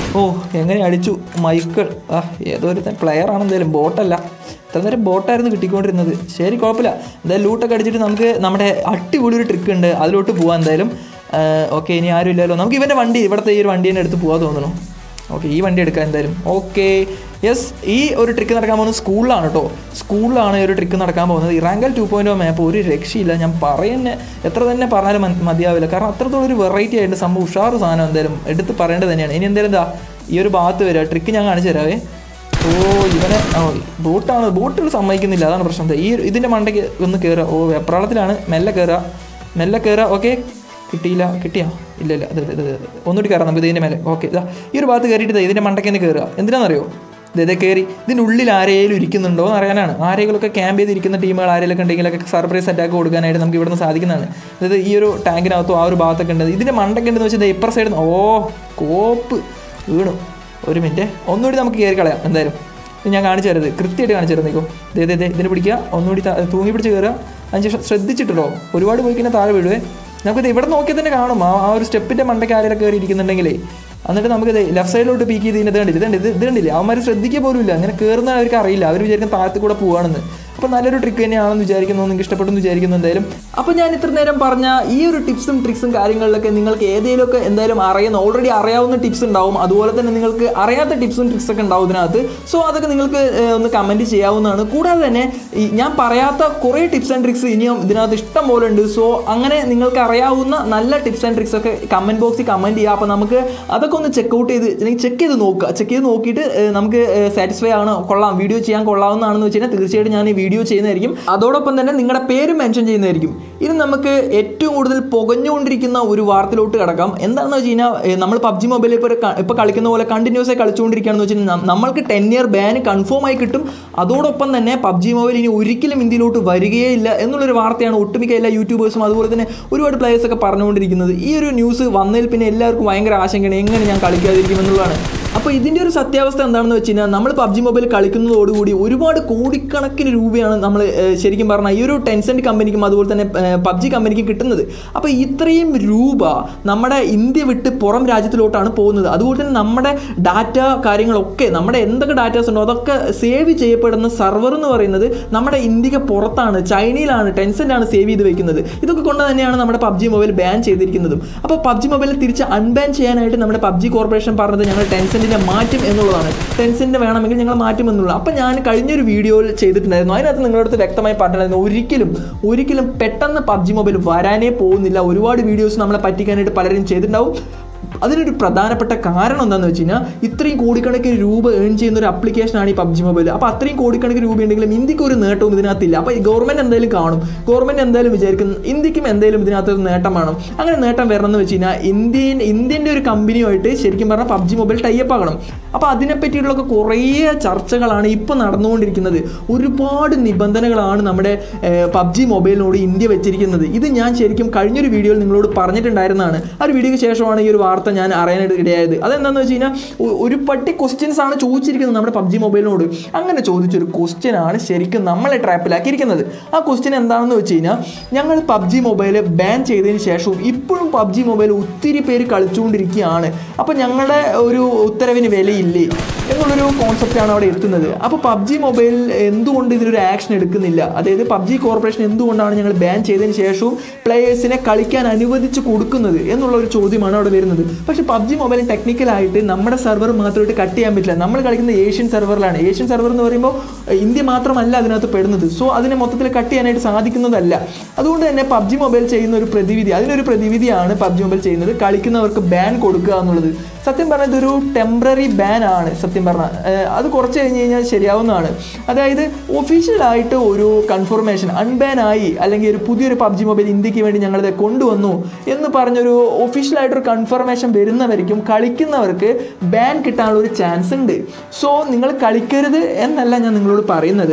ഓ എങ്ങനെ അടിച്ചു മൈക്കിൾ ആ ഏതോ ഒരു പ്ലെയർ ആണ് എന്തായാലും ബോട്ടല്ല ഇത്ര നേരം ബോട്ടായിരുന്നു കിട്ടിക്കൊണ്ടിരുന്നത് ശരി കുഴപ്പമില്ല എന്തായാലും ലൂട്ടൊക്കെ അടിച്ചിട്ട് നമുക്ക് നമ്മുടെ അടിപൊളി ഒരു ട്രിക്ക് ഉണ്ട് അതിലോട്ട് പോവാം എന്തായാലും ഓക്കെ ഇനി ആരും ഇല്ലല്ലോ നമുക്ക് ഇവൻ്റെ വണ്ടി ഇവിടുത്തെ ഈ ഒരു വണ്ടി തന്നെ എടുത്ത് പോകാൻ തോന്നുന്നു ഓക്കെ ഈ വണ്ടി എടുക്കാം എന്തായാലും ഓക്കെ യെസ് ഈ ഒരു ട്രിക്ക് നടക്കാൻ പോകുന്നത് സ്കൂളിലാണ് കേട്ടോ സ്കൂളിലാണ് ഈ ഒരു ട്രിക്ക് നടക്കാൻ പോകുന്നത് ഇറാങ്കൽ ടു പോയിൻറ്റ് മാപ്പ് ഒരു രക്ഷയില്ല ഞാൻ പറയുന്ന എത്ര തന്നെ പറഞ്ഞാലും മൻ- മതിയാവില്ല കാരണം അത്രത്തോളം ഒരു വെറൈറ്റി ആയിട്ട് സംഭവം ഉഷാറ് സാധനം എന്തായാലും എടുത്ത് പറയേണ്ടത് തന്നെയാണ് ഇനി എന്തായാലും എന്താ ഈ ഒരു ഭാഗത്ത് വരിക ട്രിക്ക് ഞാൻ കാണിച്ചു തരാവേ ഓ ഇവനെ ഓ ബോട്ടാണ് ബോട്ടുകൾ സമ്മതിക്കുന്നില്ല അതാണ് പ്രശ്നം ദേ ഈ ഇതിൻ്റെ മണ്ടയ്ക്ക് ഒന്ന് കയറുക ഓ വെപ്രാളത്തിലാണ് മെല്ലെ കയറുക മെല്ലെ കയറുക ഓക്കെ കിട്ടിയില്ല കിട്ടിയാ ഇല്ല ഇല്ല ഇത് ഇത് ഇത് ഒന്നുകൂടി കയറാം നമുക്ക് ഇതിൻ്റെ മേലെ ഓക്കെ ഇതാ ഈ ഒരു ഭാഗത്ത് കയറിയിട്ട് ദേ ഇതിൻ്റെ മണ്ടയ്ക്ക് തന്നെ കയറുക എന്തിനാണെന്നറിയോ ദേ ഇതേ കയറി ഇതിനുള്ളിൽ ആരെങ്കിലും ഇരിക്കുന്നുണ്ടോ എന്ന് അറിയാനാണ് ആരെങ്കിലുമൊക്കെ ക്യാമ്പ് ചെയ്തിരിക്കുന്ന ടീമുകൾ ആരെങ്കിലും ഉണ്ടെങ്കിലൊക്കെ സർപ്രൈസ് അറ്റാക്ക് കൊടുക്കാനായിട്ട് നമുക്ക് ഇവിടുന്ന് സാധിക്കുന്നതാണ് അതായത് ഈ ഒരു ടാങ്കിനകത്തോ ആ ഒരു ഭാഗത്തൊക്കെ ഉണ്ട് ഇതിൻ്റെ മണ്ടയ്ക്ക് ഉണ്ടെന്ന് വെച്ചാൽ ദേ ഇപ്പുറ സൈഡ് ഓ കോപ്പ് വീണു ഒരു മിനിറ്റ് ഒന്നുകൂടി നമുക്ക് കയറി കളയാം എന്തായാലും ഇത് ഞാൻ കാണിച്ചു തരുന്നത് കൃത്യമായിട്ട് കാണിച്ചു തരുന്നത് നിൽക്കും ദേ ദേ ദേ ഇതിന് പിടിക്കുക ഒന്നുകൂടി ത- തൂങ്ങി പിടിച്ച് കയറുക അതിനുശേഷം ശ്രദ്ധിച്ചിട്ടുണ്ടോ ഒരുപാട് പോയി കഴിഞ്ഞാൽ താഴെ വീഴുവേ നമുക്കിത് ഇവിടെ നോക്കിയാൽ തന്നെ കാണും ആ ആ ഒരു സ്റ്റെപ്പിൻ്റെ മണ്ടയ്ക്ക് ആരെങ്കിലും കയറി ഇരിക്കുന്നുണ്ടെങ്കിലേ എന്നിട്ട് നമുക്ക് ലെഫ്റ്റ് സൈഡിലോട്ട് പീക്ക് ചെയ്ത് ഇതിൻ്റെ കണ്ടില്ല ഇതുണ്ട് ഇത് ഇത് കണ്ടില്ലേ അവന്മാർ ശ്രദ്ധിക്കുക പോലും ഇല്ല അങ്ങനെ കയറുന്ന അവർക്ക് അറിയില്ല അവർ വിചാരിക്കും താഴത്ത് കൂടെ പോവാണെന്ന് അപ്പോൾ നല്ലൊരു ട്രിക്ക് തന്നെയാണെന്ന് വിചാരിക്കുന്നു നിങ്ങൾക്ക് ഇഷ്ടപ്പെട്ടെന്ന് വിചാരിക്കുന്നു എന്തായാലും അപ്പോൾ ഞാൻ ഇത്ര നേരം പറഞ്ഞ ഈ ഒരു ടിപ്സും ട്രിക്സും കാര്യങ്ങളിലൊക്കെ നിങ്ങൾക്ക് ഏതെങ്കിലുമൊക്കെ എന്തായാലും അറിയുന്ന ഓൾറെഡി അറിയാവുന്ന ടിപ്സ് ഉണ്ടാവും അതുപോലെ തന്നെ നിങ്ങൾക്ക് അറിയാത്ത ടിപ്സും ട്രിക്സ് ഒക്കെ ഉണ്ടാവും ഇതിനകത്ത് സോ അതൊക്കെ നിങ്ങൾക്ക് ഏഹ്, ഒന്ന് കമൻറ്റ് ചെയ്യാവുന്നതാണ് കൂടാതെ തന്നെ ഈ ഞാൻ പറയാത്ത കുറേ ടിപ്സ് ആൻഡ് ട്രിക്സ് ഇനിയും ഇതിനകത്ത് ഇഷ്ടം പോലെ ഉണ്ട് സോ അങ്ങനെ നിങ്ങൾക്ക് അറിയാവുന്ന നല്ല ടിപ്സ് ആൻഡ് ട്രിക്സ് ഒക്കെ കമൻറ്റ് ബോക്സിൽ കമൻറ്റ് ചെയ്യുക അപ്പോൾ നമുക്ക് അതൊക്കെ ഒന്ന് ചെക്ക് ഔട്ട് ചെയ്ത് അല്ലെങ്കിൽ ചെക്ക് ചെയ്ത് നോക്കുക ചെക്ക് ചെയ്ത് നോക്കിയിട്ട് ഏഹ്, നമുക്ക് സാറ്റിസ്ഫൈ ആണോ കൊള്ളാം വീഡിയോ ചെയ്യാൻ കൊള്ളാവുന്നതാണെന്ന് വെച്ച് കഴിഞ്ഞാൽ തീർച്ചയായിട്ടും ഞാൻ ഈ വീഡിയോ ചെയ്യുന്നതായിരിക്കും അതോടൊപ്പം തന്നെ നിങ്ങളുടെ പേര് മെൻഷൻ ചെയ്യുന്നതായിരിക്കും ഇനി നമുക്ക് ഏറ്റവും കൂടുതൽ പുകഞ്ഞുകൊണ്ടിരിക്കുന്ന ഒരു വാർത്തയിലോട്ട് കിടക്കാം എന്താണെന്ന് വെച്ച് കഴിഞ്ഞാൽ ഏഹ്, നമ്മൾ പബ്ജി മൊബൈൽ ഇപ്പോൾ ഇപ്പോൾ കളിക്കുന്ന പോലെ കണ്ടിന്യൂസ് ആയി കളിച്ചുകൊണ്ടിരിക്കുകയാണെന്ന് വെച്ച് കഴിഞ്ഞാൽ നമ്മൾക്ക് ടെൻ ഇയർ ബാൻ കൺഫേം ആയി കിട്ടും അതോടൊപ്പം തന്നെ പബ്ജി മൊബൈൽ ഇനി ഒരിക്കലും ഇന്ത്യയിലോട്ട് വരികയേ ഇല്ല എന്നുള്ളൊരു വാർത്തയാണ് ഒട്ടുമിക്ക എല്ലാ യൂട്യൂബേഴ്സും അതുപോലെ തന്നെ ഒരുപാട് പ്ലേയേഴ്സ് ഒക്കെ പറഞ്ഞുകൊണ്ടിരിക്കുന്നത് ഈ ഒരു ന്യൂസ് വന്നതിൽ പിന്നെ എല്ലാവർക്കും ഭയങ്കര ആശങ്കയാണ് എങ്ങനെ ഞാൻ കളിക്കാതിരിക്കും എന്നുള്ളതാണ് അപ്പോൾ ഇതിൻ്റെ ഒരു സത്യാവസ്ഥ എന്താണെന്ന് വെച്ച് കഴിഞ്ഞാൽ നമ്മൾ പബ്ജി മൊബൈൽ കളിക്കുന്നതോടുകൂടി ഒരുപാട് കോടിക്കണക്കിന് രൂപയാണ് നമ്മൾ ഏഹ്, ശരിക്കും പറഞ്ഞാൽ ഈ ഒരു ടെൻസെൻറ്റ് കമ്പനിക്കും അതുപോലെ തന്നെ പബ്ജി കമ്പനിക്കും കിട്ടുന്നത് അപ്പോൾ ഇത്രയും രൂപ നമ്മുടെ ഇന്ത്യ വിട്ട് പുറം രാജ്യത്തിലോട്ടാണ് പോകുന്നത് അതുപോലെ തന്നെ നമ്മുടെ ഡാറ്റ കാര്യങ്ങളൊക്കെ നമ്മുടെ എന്തൊക്കെ ഡാറ്റാസ് ഉണ്ടോ അതൊക്കെ സേവ് ചെയ്യപ്പെടുന്ന സെർവർ എന്ന് പറയുന്നത് നമ്മുടെ ഇന്ത്യക്ക് പുറത്താണ് ചൈനയിലാണ് ടെൻസെൻ്റ് ആണ് സേവ് ചെയ്ത് വെക്കുന്നത് ഇതൊക്കെ കൊണ്ട് തന്നെയാണ് നമ്മുടെ പബ്ജി മൊബൈൽ ബാൻ ചെയ്തിരിക്കുന്നതും അപ്പോൾ പബ്ജി മൊബൈൽ തിരിച്ച് അൺബാൻ ചെയ്യാനായിട്ട് നമ്മുടെ പബ്ജി കോർപ്പറേഷൻ പറഞ്ഞത് ഞങ്ങൾ ടെൻസെൻറ്റിനെ മാറ്റും എന്നുള്ളതാണ് ടെൻസെൻറ്റ് വേണമെങ്കിൽ ഞങ്ങൾ മാറ്റും എന്നുള്ളത് അപ്പോൾ ഞാൻ കഴിഞ്ഞൊരു വീഡിയോയിൽ ചെയ്തിട്ടുണ്ടായിരുന്നു അതിനകത്ത് നിങ്ങളുടെ അടുത്ത് വ്യക്തമായി പറഞ്ഞിട്ടുണ്ടായിരുന്നു ഒരിക്കലും ഒരിക്കലും പെട്ടെന്ന് പബ്ജി മൊബൈൽ വരാനേ പോകുന്നില്ല ഒരുപാട് വീഡിയോസ് നമ്മളെ പറ്റിക്കാനായിട്ട് പലരും ചെയ്തിട്ടുണ്ടാവും അതിനൊരു പ്രധാനപ്പെട്ട കാരണം എന്താണെന്ന് വെച്ച് കഴിഞ്ഞാൽ ഇത്രയും കോടിക്കണക്കിന് രൂപ ഏൺ ചെയ്യുന്ന ഒരു ആപ്ലിക്കേഷനാണ് ഈ പബ്ജി മൊബൈൽ അപ്പോൾ അത്രയും കോടിക്കണക്കിന് രൂപ ഉണ്ടെങ്കിലും ഇന്ത്യക്ക് ഒരു നേട്ടവും ഇതിനകത്തില്ല അപ്പോൾ ഈ ഗവൺമെൻറ് എന്തായാലും കാണും ഗവൺമെൻറ് എന്തായാലും വിചാരിക്കും ഇന്ത്യക്കും എന്തായാലും ഇതിനകത്ത് ഒരു നേട്ടം വേണം അങ്ങനെ നേട്ടം വരണം എന്ന് വെച്ച് കഴിഞ്ഞാൽ ഇന്ത്യൻ ഇന്ത്യൻ്റെ ഒരു കമ്പനിയുമായിട്ട് ശരിക്കും പറഞ്ഞാൽ പബ്ജി മൊബൈൽ ടൈപ്പ് ആകണം അപ്പോൾ അതിനെ പറ്റിയിട്ടുള്ള കുറേ ചർച്ചകളാണ് ഇപ്പോൾ നടന്നുകൊണ്ടിരിക്കുന്നത് ഒരുപാട് നിബന്ധനകളാണ് നമ്മുടെ പബ്ജി മൊബൈലിനോട് ഇന്ത്യ വെച്ചിരിക്കുന്നത് ഇത് ഞാൻ ശരിക്കും കഴിഞ്ഞൊരു വീഡിയോയിൽ നിങ്ങളോട് പറഞ്ഞിട്ടുണ്ടായിരുന്നതാണ് ആ ഒരു വീഡിയോയ്ക്ക് ശേഷമാണ് ഈ ഒരു വാർത്ത ഞാൻ അറിയാനായിട്ട് ഇടയായത് അതെന്താണെന്ന് വെച്ച് കഴിഞ്ഞാൽ ഒ- ഒരു പട്ടി ക്വസ്റ്റ്യൻസ് ആണ് ചോദിച്ചിരിക്കുന്നത് നമ്മുടെ പബ്ജി മൊബൈലിനോട് അങ്ങനെ ചോദിച്ചൊരു ക്വസ്റ്റ്യൻ ആണ് ശരിക്കും നമ്മളെ ട്രാപ്പിലാക്കിയിരിക്കുന്നത് ആ ക്വസ്റ്റ്യൻ എന്താണെന്ന് വെച്ച് കഴിഞ്ഞാൽ ഞങ്ങൾ പബ്ജി മൊബൈൽ ബാൻ ചെയ്തതിന് ശേഷവും ഇപ്പോഴും പബ്ജി മൊബൈൽ ഒത്തിരി പേര് കളിച്ചുകൊണ്ടിരിക്കുകയാണ് അപ്പോൾ ഞങ്ങളുടെ ഒരു ഉത്തരവിന് വിലയില്ലേ എന്നുള്ളൊരു കോൺസെപ്റ്റാണ് അവിടെ എത്തുന്നത് അപ്പോൾ പബ്ജി മൊബൈൽ എന്തുകൊണ്ട് ഇതിലൊരു ആക്ഷൻ എടുക്കുന്നില്ല അതായത് പബ്ജി കോർപ്പറേഷൻ എന്തുകൊണ്ടാണ് ഞങ്ങൾ ബാൻ ചെയ്തതിന് ശേഷവും പ്ലേയേഴ്സിനെ കളിക്കാൻ അനുവദിച്ച് കൊടുക്കുന്നത് എന്നുള്ള ഒരു ചോദ്യമാണ് അവിടെ വരുന്നത് പക്ഷേ പബ്ജി മൊബൈൽ ടെക്നിക്കലായിട്ട് നമ്മുടെ സെർവർ മാത്രമായിട്ട് കട്ട് ചെയ്യാൻ പറ്റില്ല നമ്മൾ കളിക്കുന്ന ഏഷ്യൻ സെർവറിലാണ് ഏഷ്യൻ സെർവർ എന്ന് പറയുമ്പോൾ ഏഹ്, ഇന്ത്യ മാത്രമല്ല അതിനകത്ത് പെടുന്നത് സോ അതിനെ മൊത്തത്തിൽ കട്ട് ചെയ്യാനായിട്ട് സാധിക്കുന്നതല്ല അതുകൊണ്ട് തന്നെ പബ്ജി മൊബൈൽ ചെയ്യുന്ന ഒരു പ്രതിവിധി അതിനൊരു പ്രതിവിധിയാണ് പബ്ജി മൊബൈൽ ചെയ്യുന്നത് കളിക്കുന്നവർക്ക് ബാൻ കൊടുക്കുക എന്നുള്ളത് സത്യം പറഞ്ഞാൽ ഇതൊരു ടെമ്പററി ബാൻ ആണ് സത്യം പറഞ്ഞാൽ ഏഹ്, അത് കുറച്ച് കഴിഞ്ഞ് കഴിഞ്ഞാൽ ശരിയാവുന്നതാണ് അതായത് ഒഫീഷ്യലായിട്ട് ഒരു കൺഫർമേഷൻ അൺബാൻ ആയി അല്ലെങ്കിൽ ഒരു പുതിയൊരു പബ്ജി മൊബൈൽ ഇന്ത്യക്ക് വേണ്ടി ഞങ്ങളിത് കൊണ്ടുവന്നു എന്ന് പറഞ്ഞൊരു ഒഫീഷ്യലായിട്ടൊരു കൺഫർമേഷൻ വരുന്നവരിക്കും കളിക്കുന്നവർക്ക് ബാൻ കിട്ടാനുള്ള ഒരു ചാൻസ് ഉണ്ട് സോ നിങ്ങൾ കളിക്കരുത് എന്നല്ല ഞാൻ നിങ്ങളോട് പറയുന്നത്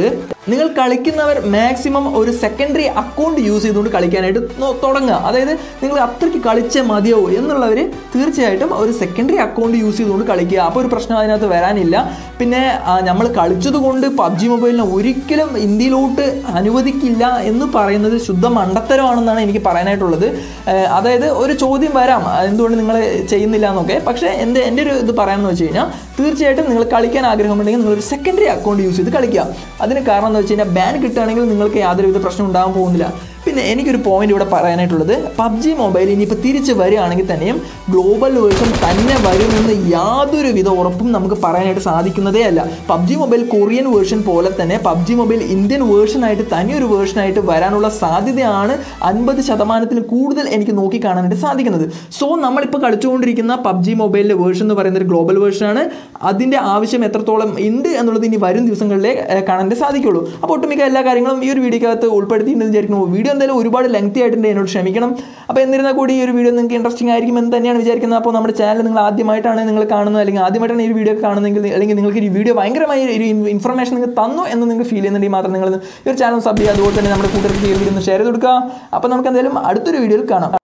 നിങ്ങൾ കളിക്കുന്നവർ മാക്സിമം ഒരു സെക്കൻഡറി അക്കൗണ്ട് യൂസ് ചെയ്തുകൊണ്ട് കളിക്കാനായിട്ട് നോ- തുടങ്ങുക അതായത് നിങ്ങൾ അത്രയ്ക്ക് കളിച്ചേ മതിയോ എന്നുള്ളവർ തീർച്ചയായിട്ടും ഒരു സെക്കൻഡറി അക്കൗണ്ട് യൂസ് ചെയ്തുകൊണ്ട് കളിക്കുക അപ്പോൾ ഒരു പ്രശ്നം അതിനകത്ത് വരാനില്ല പിന്നെ നമ്മൾ കളിച്ചത് കൊണ്ട് പബ്ജി മൊബൈലിനെ ഒരിക്കലും ഇന്ത്യയിലോട്ട് അനുവദിക്കില്ല എന്ന് പറയുന്നത് ശുദ്ധ മണ്ടത്തരമാണെന്നാണ് എനിക്ക് പറയാനായിട്ടുള്ളത് ഏഹ് അതായത് ഒരു ചോദ്യം വരാം എന്തുകൊണ്ട് നിങ്ങൾ ചെയ്യുന്നില്ല എന്നൊക്കെ പക്ഷേ എൻ്റെ എൻ്റെ ഒരു ഇത് പറയാമെന്ന് വെച്ച് കഴിഞ്ഞാൽ തീർച്ചയായിട്ടും നിങ്ങൾ കളിക്കാൻ ആഗ്രഹമുണ്ടെങ്കിൽ നിങ്ങളൊരു സെക്കൻഡറി അക്കൗണ്ട് യൂസ് ചെയ്ത് കളിക്കുക അതിന് കാരണം എന്താ വെച്ച് കഴിഞ്ഞാൽ ബാൻ കിട്ടുകയാണെങ്കിൽ നിങ്ങൾക്ക് യാതൊരുവിധ പ്രശ്നം ഉണ്ടാകാൻ പോകുന്നില്ല പിന്നെ എനിക്കൊരു പോയിന്റ് ഇവിടെ പറയാനായിട്ടുള്ളത് പബ്ജി മൊബൈൽ ഇനിയിപ്പോൾ തിരിച്ച് വരികയാണെങ്കിൽ തന്നെയും ഗ്ലോബൽ വേർഷൻ തന്നെ വരുമെന്ന് യാതൊരു വിധ ഉറപ്പും നമുക്ക് പറയാനായിട്ട് സാധിക്കുന്നതേ അല്ല പബ്ജി മൊബൈൽ കൊറിയൻ വേർഷൻ പോലെ തന്നെ പബ്ജി മൊബൈൽ ഇന്ത്യൻ വേർഷനായിട്ട് തനിയൊരു വേർഷനായിട്ട് വരാനുള്ള സാധ്യതയാണ് അൻപത് ശതമാനത്തിൽ കൂടുതൽ എനിക്ക് നോക്കി കാണാനായിട്ട് സാധിക്കുന്നത് സോ നമ്മളിപ്പോൾ കളിച്ചുകൊണ്ടിരിക്കുന്ന പബ്ജി മൊബൈലിൻ്റെ വേർഷൻ എന്ന് പറയുന്നത് ഒരു ഗ്ലോബൽ വേർഷനാണ് അതിൻ്റെ ആവശ്യം എത്രത്തോളം ഉണ്ട് എന്നുള്ളത് ഇനി വരും ദിവസങ്ങളിലേ ഏഹ്, കാണാൻ സാധിക്കുള്ളൂ അപ്പോൾ ഒട്ടുമിക്ക എല്ലാ കാര്യങ്ങളും ഈ ഒരു വീഡിയോക്കകത്ത് ഉൾപ്പെടുത്തിയിട്ടുണ്ടെന്ന് വിചാരിക്കുന്നു വീഡിയോ എന്തായാലും ഒരുപാട് ലെങ്തി ആയിട്ടുണ്ട് എന്നോട് ക്ഷമിക്കണം അപ്പോൾ എന്നിരുന്നാൽ കൂടി ഈ ഒരു വീഡിയോ നിങ്ങൾക്ക് ഇൻട്രസ്റ്റിംഗ് ആയിരിക്കും എന്ന് തന്നെയാണ് വിചാരിക്കുന്നത് അപ്പോൾ നമ്മുടെ ചാനൽ നിങ്ങൾ ആദ്യമായിട്ടാണ് നിങ്ങൾ കാണുന്നത് അല്ലെങ്കിൽ ആദ്യമായിട്ടാണ് ഈ ഒരു വീഡിയോ കാണുന്നതെങ്കിൽ അല്ലെങ്കിൽ നിങ്ങൾക്ക് ഈ വീഡിയോ ഭയങ്കരമായി ഒരു ഇൻഫർമേഷൻ നിങ്ങൾക്ക് തന്നു എന്ന് നിങ്ങൾക്ക് ഫീൽ ചെയ്യുന്നുണ്ടെങ്കിൽ മാത്രം നിങ്ങൾ ഈ ഒരു ചാനൽ സബ് ചെയ്യുക അതുപോലെ തന്നെ നമ്മുടെ കൂട്ടുകാർക്ക് ഈ വീഡിയോ ഒന്ന് ഷെയർ ചെയ്ത് കൊടുക്കുക അപ്പോൾ നമുക്ക് എന്തായാലും അടുത്തൊരു വീഡിയോയിൽ കാണാം